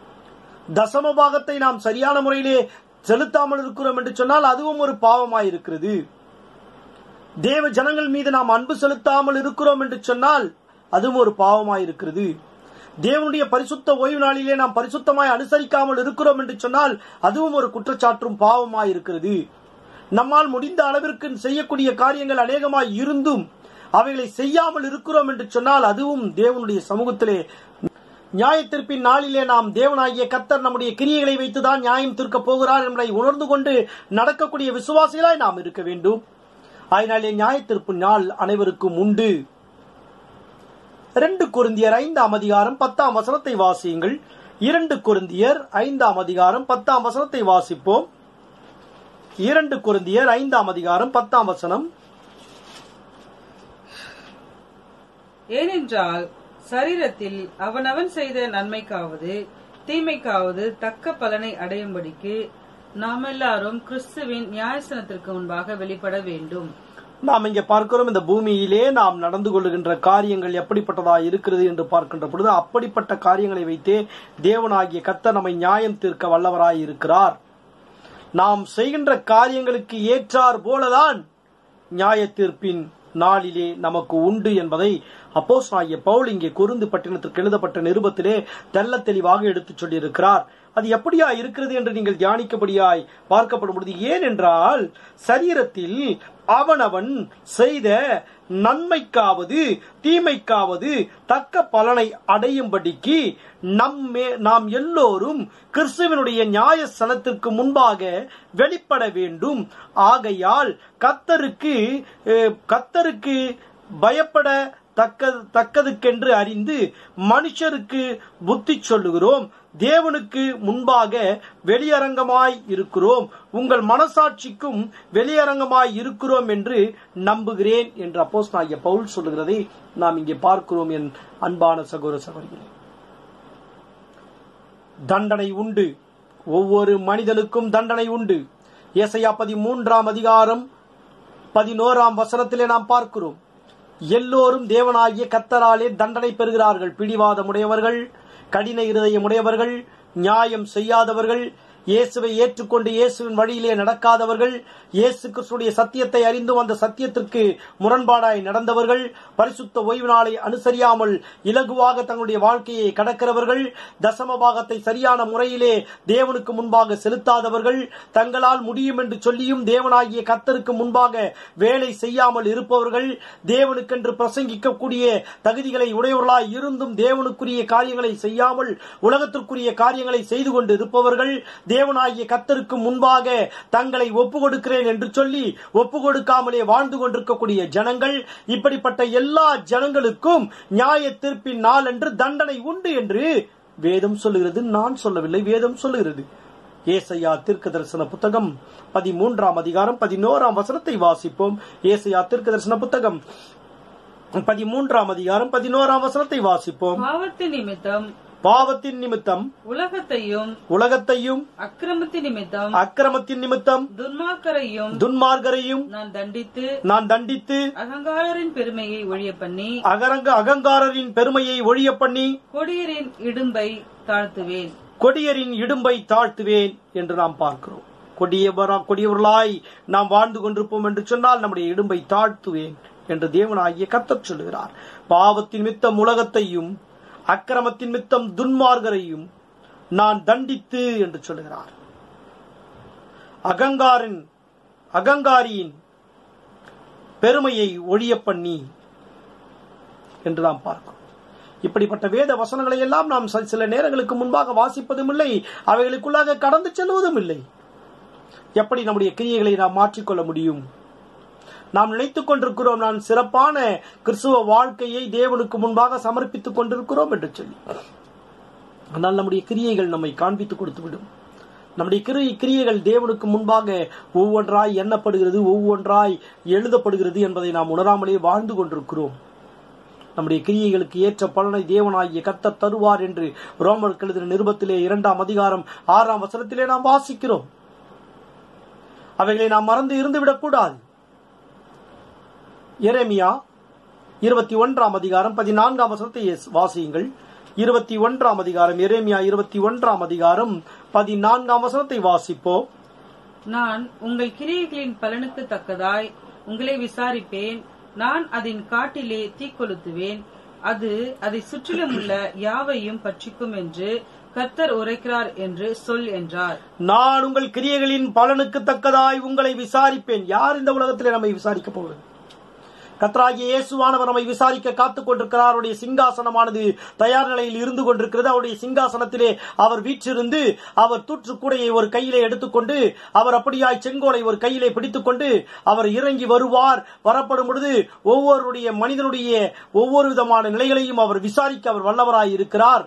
தசம பாகத்தை நாம் சரியான முறையிலே செலுத்தாமல் இருக்கிறோம் என்று சொன்னால் அதுவும் ஒரு பாவமாய் இருக்கிறது தேவ ஜனங்கள் மீது நாம் அன்பு செலுத்தாமல் இருக்கிறோம் என்று சொன்னால் அதுவும் ஒரு பாவமாய் இருக்கிறது தேவனுடைய பரிசுத்த ஓய்வு நாளிலே நாம் பரிசுத்தமாய் அனுசரிக்காமல் இருக்கிறோம் என்று சொன்னால் அதுவும் ஒரு குற்றச்சாற்றும் பாவமாய் இருக்கிறது நம்மால் முடிந்த அளவிற்கு செய்யக்கூடிய காரியங்கள் அநேகமாய் இருந்தும் அவைகளை செய்யாமல் இருக்கிறோம் என்று சொன்னால் அதுவும் தேவனுடைய சமூகத்திலே நியாயத்திற்பின் நாளிலே நாம் தேவனாகிய கத்தர் நம்முடைய கிரியைகளை வைத்துதான் நியாயம் தீர்க்கப் போகிறார் என்பதை உணர்ந்து கொண்டு நடக்கக்கூடிய விசுவாசிகளாய் நாம் இருக்க வேண்டும் அதனாலே நியாயத்திற்பு நாள் அனைவருக்கும் உண்டு இரண்டு குருந்தியர் ஐந்தாம் அதிகாரம் பத்தாம் வசனத்தை வாசியுங்கள் இரண்டு குருந்தியர் ஐந்தாம் அதிகாரம் பத்தாம் வசனத்தை வாசிப்போம் இரண்டு குருந்தியர் ஐந்தாம் அதிகாரம் பத்தாம் வசனம் ஏனென்றால் சரீரத்தில் அவனவன் செய்த நன்மைக்காவது தீமைக்காவது தக்க பலனை அடையும்படிக்கு நாம் எல்லாரும் கிறிஸ்துவின் நியாயசனத்திற்கு முன்பாக வெளிப்பட வேண்டும் நாம் இங்கே பார்க்கிறோம் இந்த பூமியிலே நாம் நடந்து கொள்ளுகின்ற காரியங்கள் எப்படிப்பட்டதா இருக்கிறது என்று பார்க்கின்ற பொழுது அப்படிப்பட்ட காரியங்களை வைத்தே தேவனாகிய கர்த்தர் நம்மை நியாயம் தீர்க்க வல்லவராய் இருக்கிறார் நாம் செய்கின்ற காரியங்களுக்கு ஏற்றார் போலதான் நியாய தீர்ப்பின் நாளிலே நமக்கு உண்டு என்பதை அப்போஸ் ஆகிய பவுல் இங்கே குருந்து பட்டினத்திற்கு எழுதப்பட்ட நிருபத்திலே தெள்ள தெளிவாக எடுத்துச் சொல்லியிருக்கிறார் அது எப்படியா இருக்கிறது என்று நீங்கள் தியானிக்கபடியாய் பார்க்கப்படும் பொழுது ஏனென்றால் சரீரத்தில் அவனவன் செய்த நன்மைக்காவது தீமைக்காவது தக்க பலனை அடையும்படிக்கு நம்மே நாம் எல்லோரும் கிறிஸ்துவனுடைய நியாய சனத்திற்கு முன்பாக வெளிப்பட வேண்டும் ஆகையால் கத்தருக்கு அஹ், கத்தருக்கு பயப்பட தக்க தக்கதுக்கென்று அறிந்து மனுஷருக்கு புத்தி சொல்லுகிறோம் தேவனுக்கு முன்பாக வெளியரங்கமாய் இருக்கிறோம் உங்கள் மனசாட்சிக்கும் வெளியரங்கமாய் இருக்கிறோம் என்று நம்புகிறேன் என்று அப்போஸ் பவுல் சொல்லுகிறதை நாம் இங்கே பார்க்கிறோம் என் அன்பான சகோதர சகோதரிகளே தண்டனை உண்டு ஒவ்வொரு மனிதனுக்கும் தண்டனை உண்டு ஏசையா பதிமூன்றாம் அதிகாரம் பதினோராம் வசனத்திலே நாம் பார்க்கிறோம் எல்லோரும் தேவனாகிய கத்தராலே தண்டனை பெறுகிறார்கள் பிடிவாதமுடையவர்கள் கடின இருதயமுடையவர்கள் நியாயம் செய்யாதவர்கள் இயேசுவை ஏற்றுக்கொண்டு இயேசுவின் வழியிலே நடக்காதவர்கள் இயேசு கிறிஸ்துடைய சத்தியத்தை அறிந்தும் அந்த சத்தியத்திற்கு முரண்பாடாய் நடந்தவர்கள் பரிசுத்த ஓய்வு நாளை அனுசரியாமல் இலகுவாக தங்களுடைய வாழ்க்கையை கடக்கிறவர்கள் தசம பாகத்தை சரியான முறையிலே தேவனுக்கு முன்பாக செலுத்தாதவர்கள் தங்களால் முடியும் என்று சொல்லியும் தேவனாகிய கத்தருக்கு முன்பாக வேலை செய்யாமல் இருப்பவர்கள் தேவனுக்கென்று பிரசங்கிக்கக்கூடிய தகுதிகளை உடையவர்களாய் இருந்தும் தேவனுக்குரிய காரியங்களை செய்யாமல் உலகத்திற்குரிய காரியங்களை செய்து கொண்டு இருப்பவர்கள் தேவனாகிய கத்தருக்கு முன்பாக தங்களை ஒப்பு கொடுக்கிறேன் என்று சொல்லி ஒப்பு கொடுக்காமலே வாழ்ந்து கொண்டிருக்கக்கூடிய ஜனங்கள் இப்படிப்பட்ட எல்லா ஜனங்களுக்கும் நியாய தீர்ப்பின் நாள் என்று தண்டனை உண்டு என்று வேதம் சொல்லுகிறது நான் சொல்லவில்லை வேதம் சொல்லுகிறது ஏசையா தீர்க்க தரிசன புத்தகம் பதிமூன்றாம் அதிகாரம் பதினோராம் வசனத்தை வாசிப்போம் ஏசையா தீர்க்க தரிசன புத்தகம் பதிமூன்றாம் அதிகாரம் பதினோராம் வசனத்தை வாசிப்போம் பாவத்தின் நிமித்தம் பாவத்தின் நிமித்தம் உலகத்தையும் உலகத்தையும் அக்கிரமத்தின் நிமித்தம் அக்கிரமத்தின் நிமித்தம் துன்மார்க்கரையும் துன்மார்கரையும் நான் தண்டித்து நான் தண்டித்து அகங்காரரின் பெருமையை ஒழிய பண்ணி அகரங்க அகங்காரரின் பெருமையை ஒழிய பண்ணி கொடியரின் இடும்பை தாழ்த்துவேன் கொடியரின் இடும்பை தாழ்த்துவேன் என்று நாம் பார்க்கிறோம் கொடியவரா கொடியவர்களாய் நாம் வாழ்ந்து கொண்டிருப்போம் என்று சொன்னால் நம்முடைய இடும்பை தாழ்த்துவேன் என்று தேவனாகிய கர்த்தர் சொல்லுகிறார் பாவத்தின் மித்தம் உலகத்தையும் அக்கிரமத்தின் மித்தம் துன்மார்கரையும் நான் தண்டித்து என்று சொல்லுகிறார் அகங்காரின் அகங்காரியின் பெருமையை ஒழிய பண்ணி என்று நாம் பார்க்கிறோம் இப்படிப்பட்ட வேத வசனங்களை எல்லாம் நாம் ச- சில நேரங்களுக்கு முன்பாக வாசிப்பதும் இல்லை அவைகளுக்குள்ளாக கடந்து செல்வதும் இல்லை எப்படி நம்முடைய கிரியைகளை நாம் மாற்றிக்கொள்ள முடியும் நாம் நினைத்துக் கொண்டிருக்கிறோம் நான் சிறப்பான கிறிஸ்துவ வாழ்க்கையை தேவனுக்கு முன்பாக சமர்ப்பித்துக் கொண்டிருக்கிறோம் என்று சொல்லி ஆனால் நம்முடைய கிரியைகள் நம்மை காண்பித்துக் கொடுத்துவிடும் நம்முடைய கிரி கிரியைகள் தேவனுக்கு முன்பாக ஒவ்வொன்றாய் எண்ணப்படுகிறது ஒவ்வொன்றாய் எழுதப்படுகிறது என்பதை நாம் உணராமலே வாழ்ந்து கொண்டிருக்கிறோம் நம்முடைய கிரியைகளுக்கு ஏற்ற பலனை தேவனாகிய கத்தர் தருவார் என்று ரோமர் எழுதின நிருபத்திலே இரண்டாம் அதிகாரம் ஆறாம் வசனத்திலே நாம் வாசிக்கிறோம் அவைகளை நாம் மறந்து இருந்துவிடக் கூடாது எரேமியா இருபத்தி ஒன்றாம் அதிகாரம் பதினான்காம் வசனத்தை வாசியுங்கள் இருபத்தி ஒன்றாம் அதிகாரம் எரேமியா இருபத்தி ஒன்றாம் அதிகாரம் பதினான்காம் வசனத்தை வாசிப்போம் நான் உங்கள் கிரியைகளின் பலனுக்கு தக்கதாய் உங்களை விசாரிப்பேன் நான் அதன் காட்டிலே தீக்கொளுத்துவேன் அது அதை சுற்றிலும் உள்ள யாவையும் பட்சிக்கும் என்று கர்த்தர் உரைக்கிறார் என்று சொல் என்றார் நான் உங்கள் கிரியைகளின் பலனுக்கு தக்கதாய் உங்களை விசாரிப்பேன் யார் இந்த உலகத்திலே நம்மை விசாரிக்க போவது கத்ராகிய இயேசுவானவர் நம்மை விசாரிக்க காத்துக் கொண்டிருக்கிறார் அவருடைய சிங்காசனமானது தயார் நிலையில் இருந்து கொண்டிருக்கிறது அவருடைய சிங்காசனத்திலே அவர் வீற்றிருந்து அவர் தூற்றுக்கூடையை ஒரு கையிலே எடுத்துக்கொண்டு அவர் அப்படியாய் செங்கோலை ஒரு கையிலே பிடித்துக்கொண்டு அவர் இறங்கி வருவார் வரப்படும் பொழுது ஒவ்வொருடைய மனிதனுடைய ஒவ்வொரு விதமான நிலைகளையும் அவர் விசாரிக்க அவர் வல்லவராய் இருக்கிறார்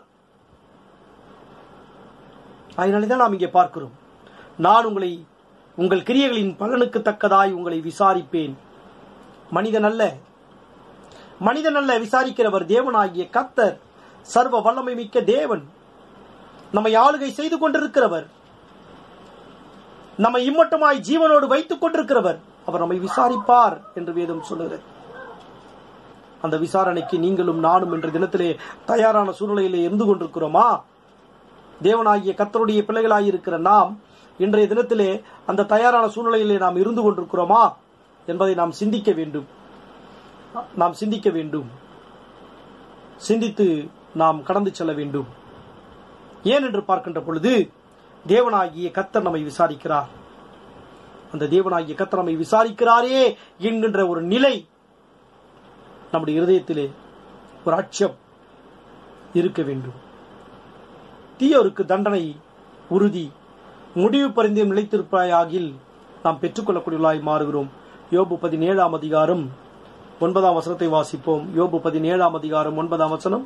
அதனாலேதான் நாம் இங்கே பார்க்கிறோம் நான் உங்களை உங்கள் கிரியைகளின் பலனுக்கு தக்கதாய் உங்களை விசாரிப்பேன் மனிதன் அல்ல மனிதன் அல்ல விசாரிக்கிறவர் தேவனாகிய கத்தர் சர்வ வல்லமை மிக்க தேவன் நம்மை ஆளுகை செய்து கொண்டிருக்கிறவர் நம்மை இம்மட்டுமாய் ஜீவனோடு வைத்துக் கொண்டிருக்கிறவர் அவர் நம்மை விசாரிப்பார் என்று வேதம் சொல்லுகிறது அந்த விசாரணைக்கு நீங்களும் நானும் என்ற தினத்திலே தயாரான சூழ்நிலையிலே இருந்து கொண்டிருக்கிறோமா தேவனாகிய கத்தருடைய பிள்ளைகளாயிருக்கிற நாம் இன்றைய தினத்திலே அந்த தயாரான சூழ்நிலையிலே நாம் இருந்து கொண்டிருக்கிறோமா என்பதை நாம் சிந்திக்க வேண்டும் நாம் சிந்திக்க வேண்டும் சிந்தித்து நாம் கடந்து செல்ல வேண்டும் ஏன் என்று பார்க்கின்ற பொழுது தேவனாகிய கத்தர் நம்மை விசாரிக்கிறார் அந்த தேவனாகிய கத்தர் நம்மை விசாரிக்கிறாரே என்கின்ற ஒரு நிலை நம்முடைய இருதயத்திலே ஒரு அச்சம் இருக்க வேண்டும் தீயோருக்கு தண்டனை உறுதி முடிவு பரிந்தயம் நிலைத்திருப்பாயாகில் நாம் பெற்றுக்கொள்ளக்கூடியவர்களாய் மாறுகிறோம் யோபு பதினேழாம் அதிகாரம் ஒன்பதாம் வசனத்தை வாசிப்போம் யோபு பதினேழாம் அதிகாரம் ஒன்பதாம் வசனம்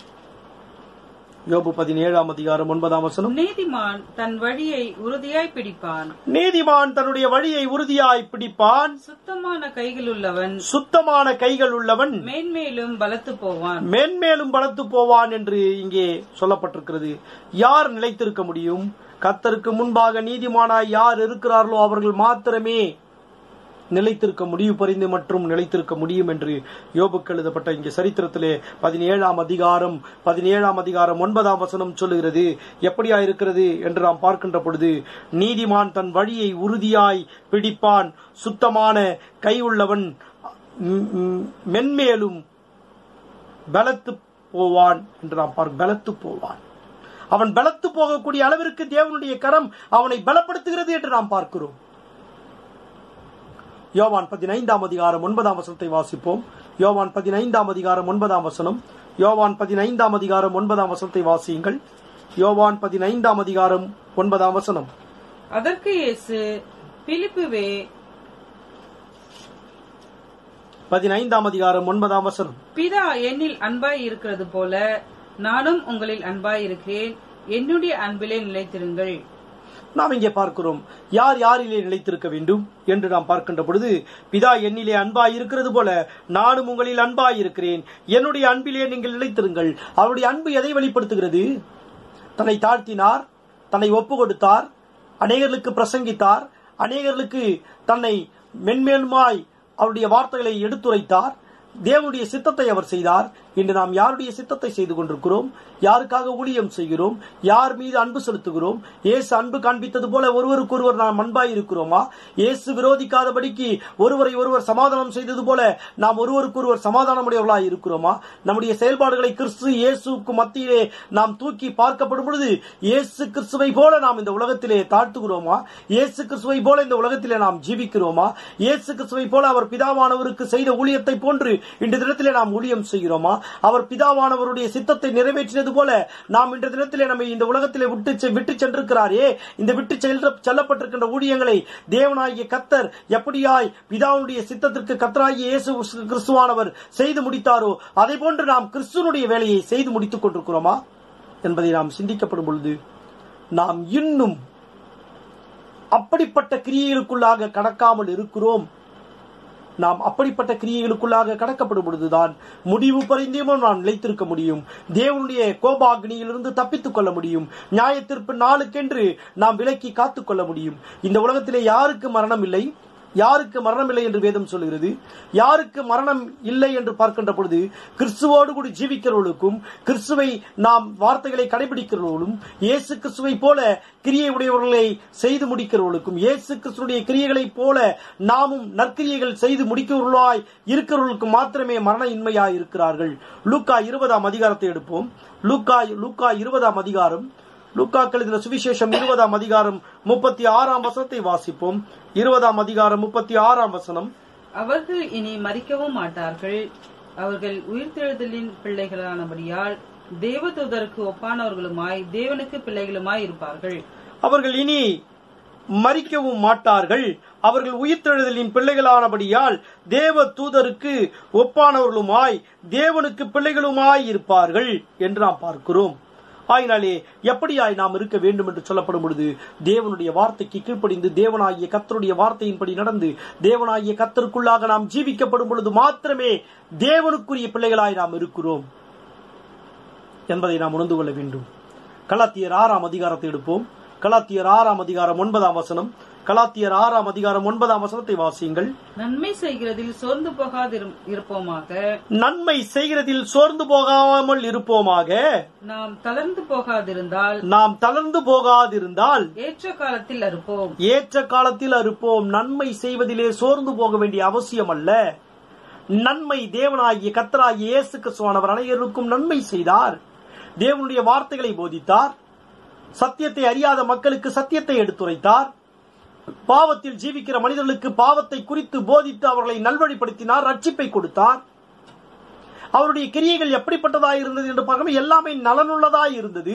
யோபு பதினேழாம் அதிகாரம் ஒன்பதாம் வசனம் நீதிமான் தன் வழியை உறுதியாய் பிடிப்பான் நீதிமான் தன்னுடைய வழியை உறுதியாய் பிடிப்பான் சுத்தமான கைகளுள்ளவன் சுத்தமான கைகள் உள்ளவன் மேன்மேலும் பலத்து போவான் மேன்மேலும் பலத்து போவான் என்று இங்கே சொல்லப்பட்டிருக்கிறது யார் நிலைத்திருக்க முடியும் கத்தருக்கு முன்பாக நீதிமானாய் யார் இருக்கிறார்களோ அவர்கள் மாத்திரமே நிலைத்திருக்க முடிவு பறிந்து மற்றும் நிலைத்திருக்க முடியும் என்று யோபுக்கு எழுதப்பட்ட இங்கே சரித்திரத்திலே பதினேழாம் அதிகாரம் பதினேழாம் அதிகாரம் ஒன்பதாம் வசனம் சொல்லுகிறது எப்படியா இருக்கிறது என்று நாம் பார்க்கின்ற பொழுது நீதிமான் தன் வழியை உறுதியாய் பிடிப்பான் சுத்தமான கை உள்ளவன் ம், ம், மென்மேலும் பலத்து போவான் என்று நாம் பார்க்க பலத்து போவான் அவன் பலத்து போகக்கூடிய அளவிற்கு தேவனுடைய கரம் அவனை பலப்படுத்துகிறது என்று நாம் பார்க்கிறோம் யோவான் பதினைந்தாம் அதிகாரம் ஒன்பதாம் வசனத்தை வாசிப்போம் யோவான் பதினைந்தாம் அதிகாரம் ஒன்பதாம் வசனம் யோவான் பதினைந்தாம் அதிகாரம் ஒன்பதாம் வசனத்தை வாசியுங்கள் யோவான் பதினைந்தாம் அதிகாரம் ஒன்பதாம் வசனம் அதற்கு இயேசு பிலிப்புவே பதினைந்தாம் அதிகாரம் ஒன்பதாம் வசனம் பிதா என்னில் அன்பாய் இருக்கிறது போல நானும் உங்களில் அன்பாய் இருக்கிறேன் என்னுடைய அன்பிலே நிலைத்திருங்கள் நாம் இங்கே பார்க்கிறோம் யார் யாரிலே நிலைத்திருக்க வேண்டும் என்று நாம் பார்க்கின்ற பொழுது பிதா என்னிலே அன்பாய் இருக்கிறது போல நானும் உங்களில் அன்பாய் இருக்கிறேன் என்னுடைய அன்பிலே நீங்கள் நிலைத்திருங்கள் அவருடைய அன்பு எதை வெளிப்படுத்துகிறது தன்னை தாழ்த்தினார் தன்னை ஒப்பு கொடுத்தார் அநேகர்களுக்கு பிரசங்கித்தார் அநேகர்களுக்கு தன்னை மென்மேலுமாய் அவருடைய வார்த்தைகளை எடுத்துரைத்தார் தேவனுடைய சித்தத்தை அவர் செய்தார் இன்று நாம் யாருடைய சித்தத்தை செய்து கொண்டிருக்கிறோம் யாருக்காக ஊழியம் செய்கிறோம் யார் மீது அன்பு செலுத்துகிறோம் இயேசு அன்பு காண்பித்தது போல ஒருவருக்கொருவர் நாம் அன்பாய் இருக்கிறோமா இயேசு விரோதிக்காதபடிக்கு ஒருவரை ஒருவர் சமாதானம் செய்தது போல நாம் ஒருவருக்கொருவர் சமாதானமுடையவர்களாய் இருக்கிறோமா நம்முடைய செயல்பாடுகளை கிறிஸ்து இயேசுக்கு மத்தியிலே நாம் தூக்கி பார்க்கப்படும் பொழுது இயேசு கிறிஸ்துவை போல நாம் இந்த உலகத்திலே தாழ்த்துகிறோமா இயேசு கிறிஸ்துவை போல இந்த உலகத்திலே நாம் ஜீவிக்கிறோமா இயேசு கிறிஸ்துவை போல அவர் பிதாவானவருக்கு செய்த ஊழியத்தை போன்று இன்று தினத்திலே நாம் ஊழியம் செய்கிறோமா அவர் பிதாவானவருடைய சித்தத்தை நிறைவேற்றினது போல நாம் இன்று தினத்திலே நம்மை இந்த உலகத்திலே விட்டு செ- விட்டு சென்றிருக்கிறாரே இந்த விட்டு செல்ல- செல்லப்பட்டிருக்கின்ற ஊழியங்களை தேவனாகிய கத்தர் எப்படியாய் பிதாவுடைய சித்தத்திற்கு கத்தராகிய இயேசு கிறிஸ்துவானவர் செய்து முடித்தாரோ அதை போன்று நாம் கிறிஸ்துவனுடைய வேலையை செய்து முடித்துக் கொண்டிருக்கிறோமா என்பதை நாம் சிந்திக்கப்படும் பொழுது நாம் இன்னும் அப்படிப்பட்ட கிரியைகளுக்குள்ளாக கடக்காமல் இருக்கிறோம் நாம் அப்படிப்பட்ட கிரியைகளுக்குள்ளாக கடக்கப்படும் பொழுதுதான் முடிவு பரிந்தியமும் நாம் நிலைத்திருக்க முடியும் தேவனுடைய கோபாக்னியிலிருந்து தப்பித்துக் கொள்ள முடியும் நியாயத்திற்பு நாளுக்கென்று நாம் விலக்கி காத்துக் கொள்ள முடியும் இந்த உலகத்திலே யாருக்கு மரணம் இல்லை யாருக்கு மரணம் இல்லை என்று வேதம் சொல்கிறது யாருக்கு மரணம் இல்லை என்று பார்க்கின்ற பொழுது கிறிஸ்துவோடு கூட ஜீவிக்கிறவர்களுக்கும் கிறிஸ்துவை நாம் வார்த்தைகளை கடைபிடிக்கிறவர்களும் இயேசு கிறிஸ்துவை போல கிரியை உடையவர்களை செய்து முடிக்கிறவர்களுக்கும் இயேசு கிறிஸ்துடைய கிரியைகளைப் போல நாமும் நற்கிரியைகள் செய்து முடிக்கிறவர்களாய் இருக்கிறவர்களுக்கு மாத்திரமே மரண இன்மையாய் இருக்கிறார்கள் லூக்கா இருபதாம் அதிகாரத்தை எடுப்போம் லூக்கா லூக்கா இருபதாம் அதிகாரம் லூக்காக்கள் எழுதின சுவிசேஷம் இருபதாம் அதிகாரம் முப்பத்தி ஆறாம் வசனத்தை வாசிப்போம் இருபதாம் அதிகாரம் முப்பத்தி ஆறாம் வசனம் அவர்கள் இனி மறிக்கவும் மாட்டார்கள் அவர்கள் உயிர்த்தெழுதலின் பிள்ளைகளானபடியால் தேவதூதருக்கு ஒப்பானவர்களுமாய் தேவனுக்கு பிள்ளைகளுமாய் இருப்பார்கள் அவர்கள் இனி மறிக்கவும் மாட்டார்கள் அவர்கள் உயிர்த்தெழுதலின் பிள்ளைகளானபடியால் தேவ தூதருக்கு ஒப்பானவர்களுமாய் தேவனுக்கு பிள்ளைகளுமாய் இருப்பார்கள் என்று நாம் பார்க்கிறோம் ஆயினாலே எப்படியாய் நாம் இருக்க வேண்டும் என்று சொல்லப்படும் பொழுது தேவனுடைய வார்த்தைக்கு கீழ்ப்படிந்து தேவனாகிய கத்தருடைய வார்த்தையின்படி நடந்து தேவனாகிய கத்தருக்குள்ளாக நாம் ஜீவிக்கப்படும் பொழுது மாத்திரமே தேவனுக்குரிய பிள்ளைகளாய் நாம் இருக்கிறோம் என்பதை நாம் உணர்ந்து கொள்ள வேண்டும் கலாத்தியர் ஆறாம் அதிகாரத்தை எடுப்போம் கலாத்தியர் ஆறாம் அதிகாரம் ஒன்பதாம் வசனம் கலாத்தியர் ஆறாம் அதிகாரம் ஒன்பதாம் வசனத்தை வாசியுங்கள் நன்மை செய்கிறதில் சோர்ந்து போகாதிரும் இருப்போமாக நன்மை செய்கிறதில் சோர்ந்து போகாமல் இருப்போமாக நாம் தளர்ந்து போகாதிருந்தால் நாம் தளர்ந்து போகாதிருந்தால் ஏற்ற காலத்தில் அறுப்போம் ஏற்ற காலத்தில் அறுப்போம் நன்மை செய்வதிலே சோர்ந்து போக வேண்டிய அவசியம் அல்ல நன்மை தேவனாகிய கத்தராகிய இயேசு கிறிஸ்துவானவர் அனைவருக்கும் நன்மை செய்தார் தேவனுடைய வார்த்தைகளை போதித்தார் சத்தியத்தை அறியாத மக்களுக்கு சத்தியத்தை எடுத்துரைத்தார் பாவத்தில் ஜீவிக்கிற மனிதர்களுக்கு பாவத்தை குறித்து போதித்து அவர்களை நல்வழிப்படுத்தினார் ரட்சிப்பை கொடுத்தார் அவருடைய கிரியைகள் எப்படிப்பட்டதாய் இருந்தது என்று பார்க்கணும் எல்லாமே நலனுள்ளதாய் இருந்தது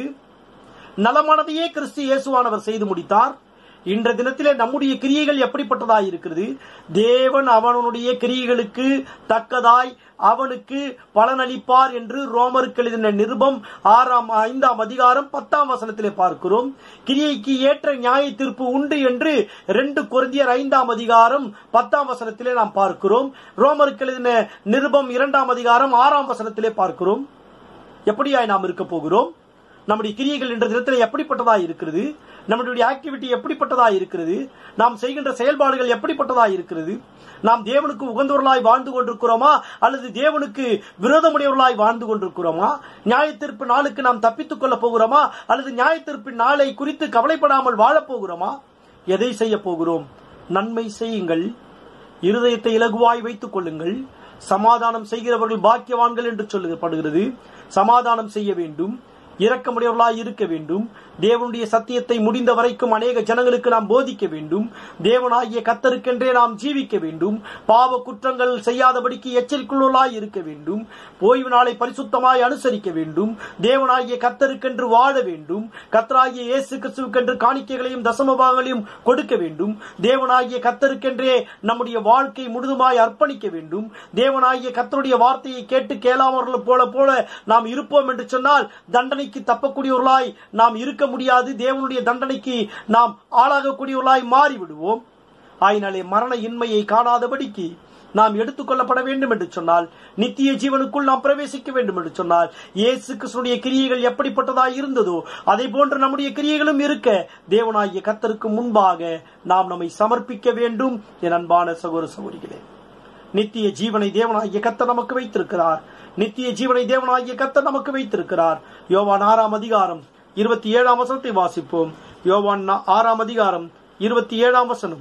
நலமானதையே கிறிஸ்து இயேசுவானவர் செய்து முடித்தார் இன்ற தினத்திலே நம்முடைய கிரியைகள் எப்படிப்பட்டதாய் இருக்கிறது தேவன் அவனுடைய கிரியைகளுக்கு தக்கதாய் அவனுக்கு பலனளிப்பார் என்று ரோமருக்கு எழுதின நிருபம் ஆறாம் ஐந்தாம் அதிகாரம் பத்தாம் வசனத்திலே பார்க்கிறோம் கிரியைக்கு ஏற்ற நியாய தீர்ப்பு உண்டு என்று ரெண்டு கொரிந்தியர் ஐந்தாம் அதிகாரம் பத்தாம் வசனத்திலே நாம் பார்க்கிறோம் ரோமருக்கு எழுதின நிருபம் இரண்டாம் அதிகாரம் ஆறாம் வசனத்திலே பார்க்கிறோம் எப்படியாய் நாம் இருக்க போகிறோம் நம்முடைய கிரியைகள் என்ற தினத்தில் எப்படிப்பட்டதா இருக்கிறது நம்முடைய ஆக்டிவிட்டி எப்படிப்பட்டதா இருக்கிறது நாம் செய்கின்ற செயல்பாடுகள் எப்படிப்பட்டதா இருக்கிறது நாம் தேவனுக்கு உகந்தவர்களாய் வாழ்ந்து கொண்டிருக்கிறோமா அல்லது தேவனுக்கு விரோதமுடையவர்களாய் வாழ்ந்து கொண்டிருக்கிறோமா நியாயத்தீர்ப்பு நாளுக்கு நாம் தப்பித்துக் கொள்ள போகிறோமா அல்லது நியாயத்தீர்ப்பின் நாளை குறித்து கவலைப்படாமல் வாழப் போகிறோமா எதை செய்ய போகிறோம் நன்மை செய்யுங்கள் இருதயத்தை இலகுவாய் வைத்துக் கொள்ளுங்கள் சமாதானம் செய்கிறவர்கள் பாக்கியவான்கள் என்று சொல்லப்படுகிறது சமாதானம் செய்ய வேண்டும் இரக்கமுடையவர்களாய் இருக்க வேண்டும் தேவனுடைய சத்தியத்தை முடிந்த வரைக்கும் அநேக ஜனங்களுக்கு நாம் போதிக்க வேண்டும் தேவனாகிய கத்தருக்கென்றே நாம் ஜீவிக்க வேண்டும் பாவ குற்றங்கள் செய்யாதபடிக்கு எச்சரிக்கையுள்ளவர்களாய் இருக்க வேண்டும் ஓய்வு நாளை பரிசுத்தமாய் அனுசரிக்க வேண்டும் தேவனாகிய கத்தருக்கென்று வாழ வேண்டும் கத்தராகிய இயேசு கிறிஸ்துவுக்கென்று காணிக்கைகளையும் தசமபாகங்களையும் கொடுக்க வேண்டும் தேவனாகிய கத்தருக்கென்றே நம்முடைய வாழ்க்கை முழுதுமாய் அர்ப்பணிக்க வேண்டும் தேவனாகிய கத்தருடைய வார்த்தையை கேட்டு கேளாமவர்கள் போல போல நாம் இருப்போம் என்று சொன்னால் தண்டனைக்கு தப்பக்கூடியவர்களாய் நாம் இருக்க முடியாது தேவனுடைய தண்டனைக்கு நாம் ஆளாகக்கூடியவர்களாய் மாறிவிடுவோம் ஆயினாலே மரண இன்மையை காணாதபடிக்கு நாம் எடுத்துக்கொள்ளப்பட வேண்டும் என்று சொன்னால் நித்திய ஜீவனுக்குள் நாம் பிரவேசிக்க வேண்டும் என்று சொன்னால் இயேசு கிறிஸ்துடைய கிரியைகள் எப்படிப்பட்டதாய் இருந்ததோ அதை போன்று நம்முடைய கிரியைகளும் இருக்க தேவனாகிய கத்தருக்கு முன்பாக நாம் நம்மை சமர்ப்பிக்க வேண்டும் என் அன்பான சகோதர சகோதரிகளே நித்திய ஜீவனை தேவனாகிய கத்தர் நமக்கு வைத்திருக்கிறார் நித்திய ஜீவனை தேவனாகிய கத்தர் நமக்கு வைத்திருக்கிறார் யோவான் ஆறாம் அதிகாரம் இருபத்தி ஏழாம் வசனத்தை வாசிப்போம் யோவான் நா- ஆறாம் அதிகாரம் இருபத்தி ஏழாம் வசனம்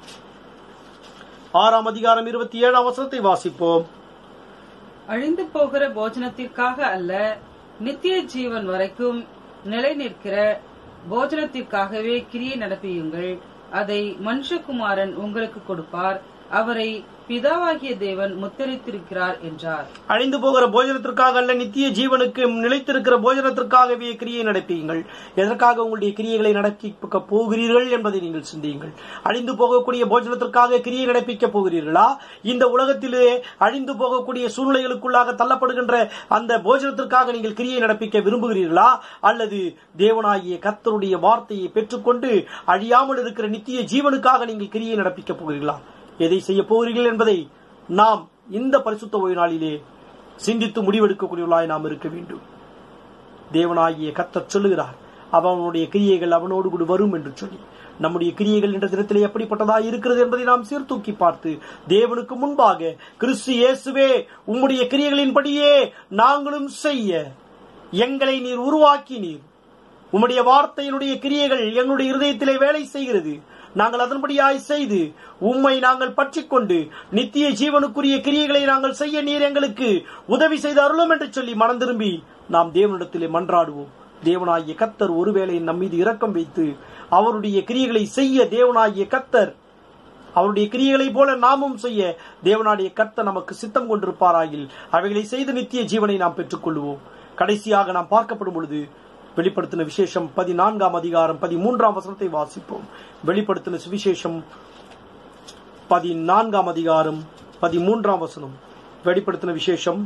ஆறாம் அதிகாரம் இருபத்தி ஏழாம் வசனத்தை வாசிப்போம் அழிந்து போகிற போஜனத்திற்காக அல்ல நித்திய ஜீவன் வரைக்கும் நிலை நிற்கிற போஜனத்திற்காகவே கிரியை நடப்பியுங்கள் அதை மனுஷகுமாரன் உங்களுக்கு கொடுப்பார் அவரை பிதாவாகிய தேவன் முத்தரித்திருக்கிறார் என்றார் அழிந்து போகிற போஜனத்திற்காக அல்ல நித்திய ஜீவனுக்கு நிலைத்திருக்கிற போஜனத்திற்காகவே கிரியை நடப்பியுங்கள் எதற்காக உங்களுடைய கிரியைகளை நடப்பிக்க போகிறீர்கள் என்பதை நீங்கள் சிந்தியுங்கள் அழிந்து போகக்கூடிய போஜனத்திற்காக கிரியை நடப்பிக்க போகிறீர்களா இந்த உலகத்திலே அழிந்து போகக்கூடிய சூழ்நிலைகளுக்குள்ளாக தள்ளப்படுகின்ற அந்த போஜனத்திற்காக நீங்கள் கிரியை நடப்பிக்க விரும்புகிறீர்களா அல்லது தேவனாகிய கர்த்தருடைய வார்த்தையை பெற்றுக்கொண்டு அழியாமல் இருக்கிற நித்திய ஜீவனுக்காக நீங்கள் கிரியை நடப்பிக்க போகிறீர்களா எதை செய்ய போகிறீர்கள் என்பதை நாம் இந்த பரிசுத்த ஓய்வு நாளிலே சிந்தித்து முடிவெடுக்கக்கூடியவர்களாய் நாம் இருக்க வேண்டும் தேவனாகிய கர்த்தர் சொல்லுகிறார் அவனுடைய கிரியைகள் அவனோடு கூட வரும் என்று சொல்லி நம்முடைய கிரியைகள் என்ற தினத்திலே எப்படிப்பட்டதாக இருக்கிறது என்பதை நாம் சீர்தூக்கி பார்த்து தேவனுக்கு முன்பாக கிறிஸ்து இயேசுவே உம்முடைய கிரியைகளின்படியே நாங்களும் செய்ய எங்களை நீர் உருவாக்கினீர் உம்முடைய வார்த்தையினுடைய கிரியைகள் எங்களுடைய இருதயத்திலே வேலை செய்கிறது நாங்கள் அதன்படியாய் செய்து உம்மை நாங்கள் பற்றிக் கொண்டு நித்திய ஜீவனுக்குரிய கிரியைகளை நாங்கள் செய்ய நீர் எங்களுக்கு உதவி செய்து அருளும் என்று சொல்லி மனம் திரும்பி நாம் தேவனிடத்திலே மன்றாடுவோம் தேவனாகிய கத்தர் ஒருவேளை நம் மீது இரக்கம் வைத்து அவருடைய கிரியைகளை செய்ய தேவனாகிய கத்தர் அவருடைய கிரியைகளைப் போல நாமும் செய்ய தேவனாடைய கர்த்தர் நமக்கு சித்தம் கொண்டிருப்பாராயில் அவைகளை செய்து நித்திய ஜீவனை நாம் பெற்றுக்கொள்வோம் கடைசியாக நாம் பார்க்கப்படும் பொழுது வெளிப்படுத்தின விசேஷம் பதினான்காம் அதிகாரம் பதிமூன்றாம் வசனத்தை வாசிப்போம் வெளிப்படுத்தின சுவிசேஷம் பதினான்காம் அதிகாரம் பதிமூன்றாம் வசனம் வெளிப்படுத்தின விசேஷம்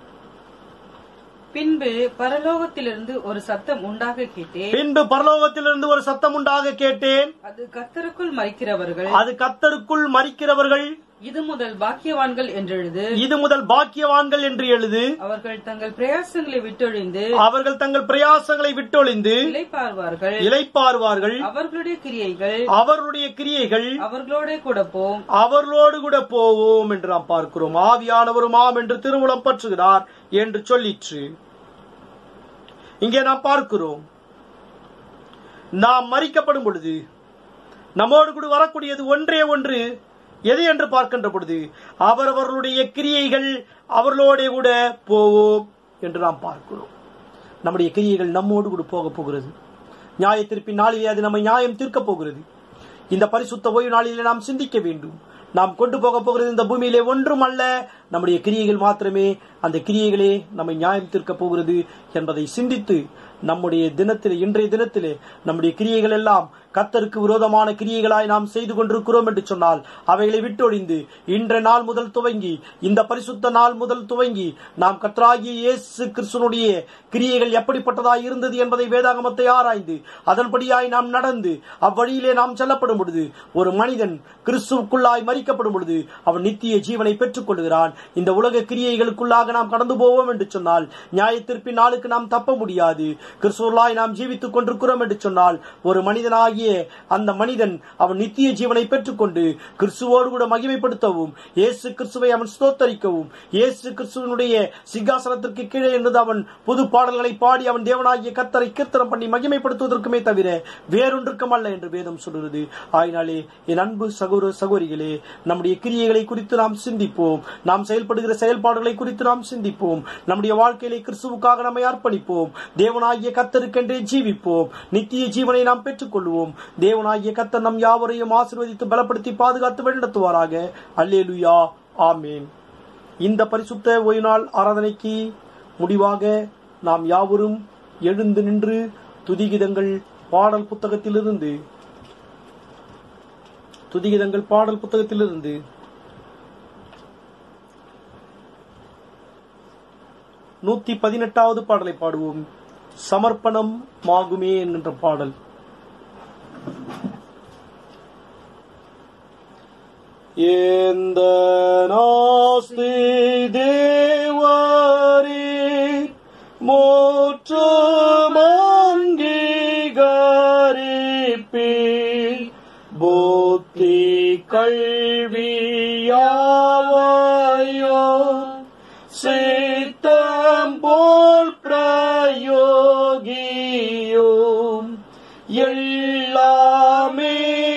பின்பு பரலோகத்திலிருந்து ஒரு சத்தம் உண்டாக கேட்டேன் பின்பு பரலோகத்திலிருந்து ஒரு சத்தம் உண்டாக கேட்டேன் அது கர்த்தருக்குள் மறிக்கிறவர்கள் அது கத்தருக்குள் மறிக்கிறவர்கள் இது முதல் பாக்கியவான்கள் என்றெழுது இது முதல் பாக்கியவான்கள் என்று எழுது அவர்கள் தங்கள் பிரயாசங்களை விட்டொழிந்து அவர்கள் தங்கள் பிரயாசங்களை விட்டொழிந்து இளைப்பார்வார்கள் இளைப்பாறுவார்கள் அவர்களுடைய கிரியைகள் அவருடைய கிரியைகள் அவர்களோட கூட போம் அவர்களோடு கூட போவோம் என்று நாம் பார்க்கிறோம் ஆவியானவரும் ஆம் என்று திருவுளம் பற்றுகிறார் என்று சொல்லிற்று இங்கே நாம் பார்க்கிறோம் நாம் மறிக்கப்படும் பொழுது நம்மோடு கூட வரக்கூடியது ஒன்றே ஒன்று எது என்று பார்க்கின்ற பொழுது அவரவர்களுடைய கிரியைகள் அவர்களோட கூட போவோம் என்று நாம் பார்க்கிறோம் நம்முடைய கிரியைகள் நம்மோடு கூட போக போகிறது நியாய தீர்ப்பின் நாளிலே அது நம்மை நியாயம் தீர்க்கப் போகிறது இந்த பரிசுத்த ஓய்வு நாளிலே நாம் சிந்திக்க வேண்டும் நாம் கொண்டு போக போகிறது இந்த பூமியிலே ஒன்றும் அல்ல நம்முடைய கிரியைகள் மாத்திரமே அந்த கிரியைகளே நம்மை நியாயம் தீர்க்கப் போகிறது என்பதை சிந்தித்து நம்முடைய தினத்திலே இன்றைய தினத்திலே நம்முடைய கிரியைகள் எல்லாம் கத்தருக்கு விரோதமான கிரியைகளாய் நாம் செய்து கொண்டிருக்கிறோம் என்று சொன்னால் அவைகளை விட்டொழிந்து இன்றைய நாள் முதல் துவங்கி இந்த பரிசுத்த நாள் முதல் துவங்கி நாம் கத்தராகிய இயேசு கிறிஸ்துனுடைய கிரியைகள் எப்படிப்பட்டதாய் இருந்தது என்பதை வேதாகமத்தை ஆராய்ந்து அதன்படியாய் நாம் நடந்து அவ்வழியிலே நாம் செல்லப்படும் பொழுது ஒரு மனிதன் கிறிஸ்துவுக்குள்ளாய் மறிக்கப்படும் பொழுது அவன் நித்திய ஜீவனை பெற்றுக் கொள்கிறான் இந்த உலக கிரியைகளுக்குள்ளாக நாம் கடந்து போவோம் என்று சொன்னால் நியாயத்திற்பின் நாளுக்கு நாம் தப்ப முடியாது கிறிஸ்துவலாய் நாம் ஜீவித்துக் கொண்டிருக்கிறோம் என்று சொன்னால் ஒரு மனிதனாகிய அந்த மனிதன் அவன் நித்திய ஜீவனை பெற்றுக்கொண்டு கிறிஸ்துவோடு கூட மகிமைப்படுத்தவும் இயேசு கிறிஸ்துவை அவன் ஸ்தோத்தரிக்கவும் இயேசு கிறிஸ்துவனுடைய சிங்காசனத்திற்கு கீழே இருந்தது அவன் புது பாடல்களை பாடி அவன் தேவனாகிய கத்தரை கீர்த்தனம் பண்ணி மகிமைப்படுத்துவதற்குமே தவிர வேறொன்றுக்கும் அல்ல என்று வேதம் சொல்கிறது ஆயினாலே என் அன்பு சகோதர சகோதரிகளே நம்முடைய கிரியைகளை குறித்து நாம் சிந்திப்போம் நாம் செயல்படுகிற செயல்பாடுகளை குறித்து நாம் சிந்திப்போம் நம்முடைய வாழ்க்கையிலே கிறிஸ்துவுக்காக நம்மை அர்ப்பணிப்போம் தேவனாகிய கத்தருக்கென்றே ஜீவிப்போம் நித்திய ஜீவனை நாம் பெற்றுக்கொள்வோம் தேவனாகிய கத்தர் நம் யாவரையும் ஆசீர்வதித்து பலப்படுத்தி பாதுகாத்து வழிநடத்துவாராக அல்லேலுயா ஆமேன் இந்த பரிசுத்த ஓய்வு நாள் ஆராதனைக்கு முடிவாக நாம் யாவரும் எழுந்து நின்று துதிகிதங்கள் பாடல் புத்தகத்திலிருந்து துதிகிதங்கள் பாடல் புத்தகத்திலிருந்து நூத்தி பதினெட்டாவது பாடலை பாடுவோம் சமர்ப்பணம் மாகுமே என்கின்ற பாடல் எந்த நாஸ்தி தேவரே மோற்றமங்கீகரிப்பி புத்தி கல்வியாவையோ சித்தம் போல் பிரயோகியும் எல்லாமே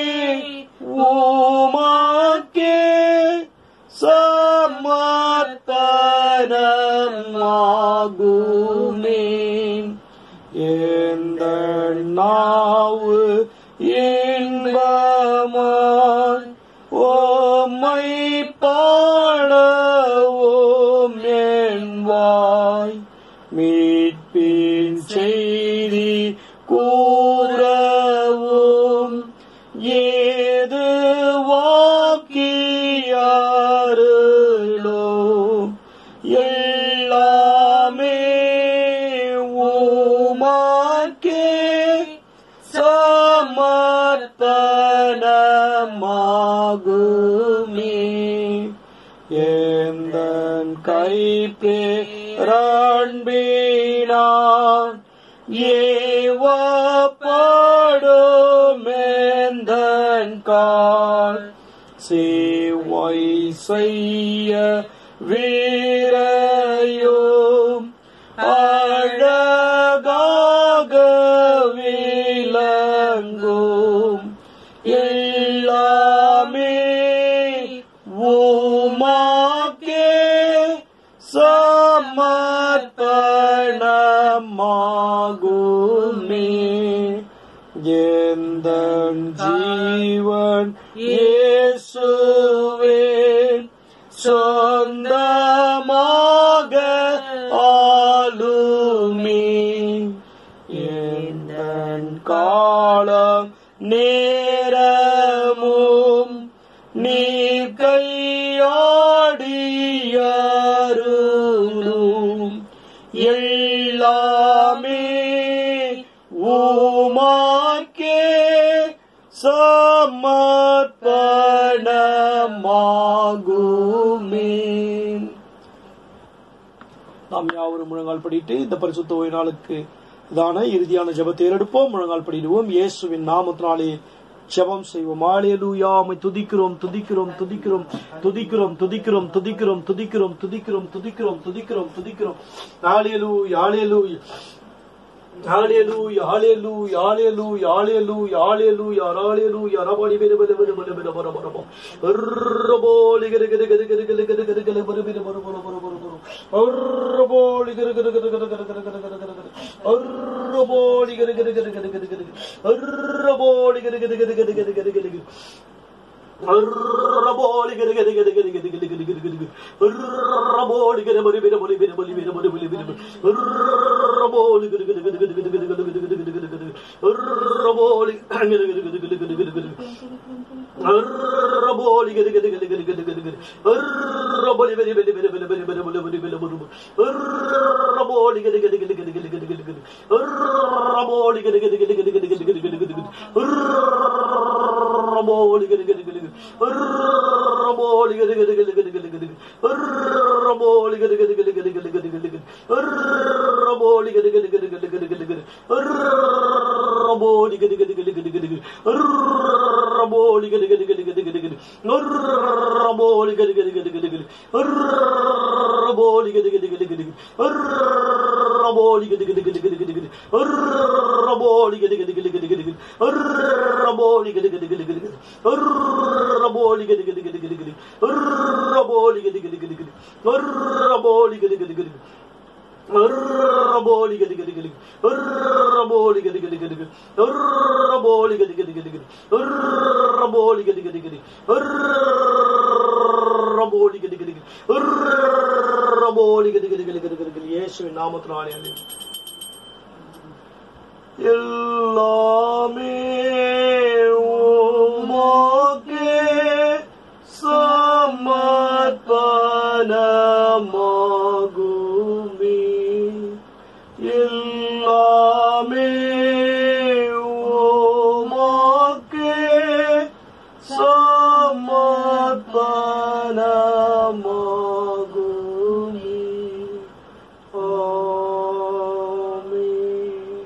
உமாக்கே சமர்ப்பணமாகுமே எந்த நாவு இன்பமாய் ஓமை பாடவோம் என்பாய் மீட்பின் செய்தி கூறவும் ஏது வாக்கியாருளோ எல்லாமே உமாக்கே சமர்ப்பணமாகுமே எந்த கைப்பேரன்பினான் ஏவப்படுமெந்தன் கால் சேவை செய்ய வீரையும் அழகாக விளங்கும் எல்லாமே உமாக்கே சமர்ப்பணமாகும் எந்த ஜீவன் இயேசுவே சொந்தமாக ஆளுமே எந்த காலம் நேரமும் நீ கையாடியருளும் எல்லாமே உமாக்கே சமர்ப்பணமாகுமே நாம் யாவரும் முழங்கால் படிட்டு இந்த பரிசுத்த ஓய்வு நாளுக்கு இதான இறுதியான ஜெபத்தை எடுப்போம் முழங்கால் படிடுவோம் இயேசுவின் நாமத்தினாலே ஜெபம் செய்வோம் ஆலேலூயா உம்மை துதிக்கிறோம் துதிக்கிறோம் துதிக்கிறோம் துதிக்கிறோம் துதிக்கிறோம் துதிக்கிறோம் துதிக்கிறோம் துதிக்கிறோம் துதிக்கிறோம் துதிக்கிறோம் துதிக்கிறோம் hallelujah hallelujah Hallelujah, hallelujah, hallelujah, hallelujah, hallelujah, hallelujah. Rabbi, bere, bere, bere, bere, bere, bere, bere, bere. Rabbi, gere, gere, gere, gere, gere, gere, gere, gere, bere, bere, bere, bere, bere, bere, bere. Rabbi, gere, gere, gere, gere, gere, gere, gere, gere, gere, gere. Rabbi, gere, gere, gere, gere, gere, gere, gere. Rabbi, gere, gere, gere, gere, gere, gere, gere, gere. Rabbi, gere, gere, gere, gere, gere, gere, gere, gere, gere. Rabbi, gere, bere, bere, bere, bere, bere, bere, bere, bere, bere. Rabbi, gere, gere, gere, gere, gere, gere, gere, gere, gere, gere, gere, gere. Rabbi, gere, gere, gere, gere, gere, gere, gere, gere. Rabbi, gere, gere, gere, gere, gere, gere, gere. Rabbi, bere, bere, bere, bere, bere, bere, bere, bere, bere, bere, bere. Rabbi, gere, gere, gere, gere, gere, gere, gere, gere. Rabbi, gere, gere, gere, gere, gere, gere, gere, gere, gere. Rabbi, gere, gere, gere, gere. Rabbi, gere, gere, gere, gere, gere, gere. Rabbi, gere, gere, gere, gere, gere, gere, gere, gere. Rabbi, gere, gere, gere, gere, gere, gere, gere. Rabbi, gere, gere, gere, gere, gere, gere. Rabbi, gere, gere, gere, gere, gere, gere. Rabbi, gere, gere, gere, gere, gere. Rabbi, gere, gere, gere, gere, gere. Rabbi, gere, gere, gere, gere, gere, gere. Rabbi, gere, gere, gere, gere, gere, gere. Rabbi, gere, gere, gere, gere, gere. Rabbi, gere, gere, gere, gere, gere. Rabbi, gere, gere, gere, gere. Rabbi, gere, gere, gere, gere. Rabbi, gere, gere, gere, gere. Rabbi, gere, gere, gere, gere. Rabbi, gere, gere, gere, gere. Rabbi, gere, gere, gere. Rabbi, gere, gere, gere. Rabbi, gere, gere, gere, gere, gere, gere. இயேசுவின் நாமத்தினாலே ஆமென். எல்லாமே உமக்கே சமர்ப்பணமாகுமே எல்லாமே உமக்கே சமர்ப்பணமாகுமே ஆமென்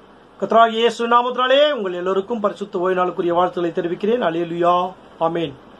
கத்ராகிய இயேசு நாமத்தினாலே உங்கள் எல்லோருக்கும் பரிசுத்த ஓய்வு நாளுக்குரிய வாழ்த்துக்களை தெரிவிக்கிறேன் அலேலுயா ஆமென்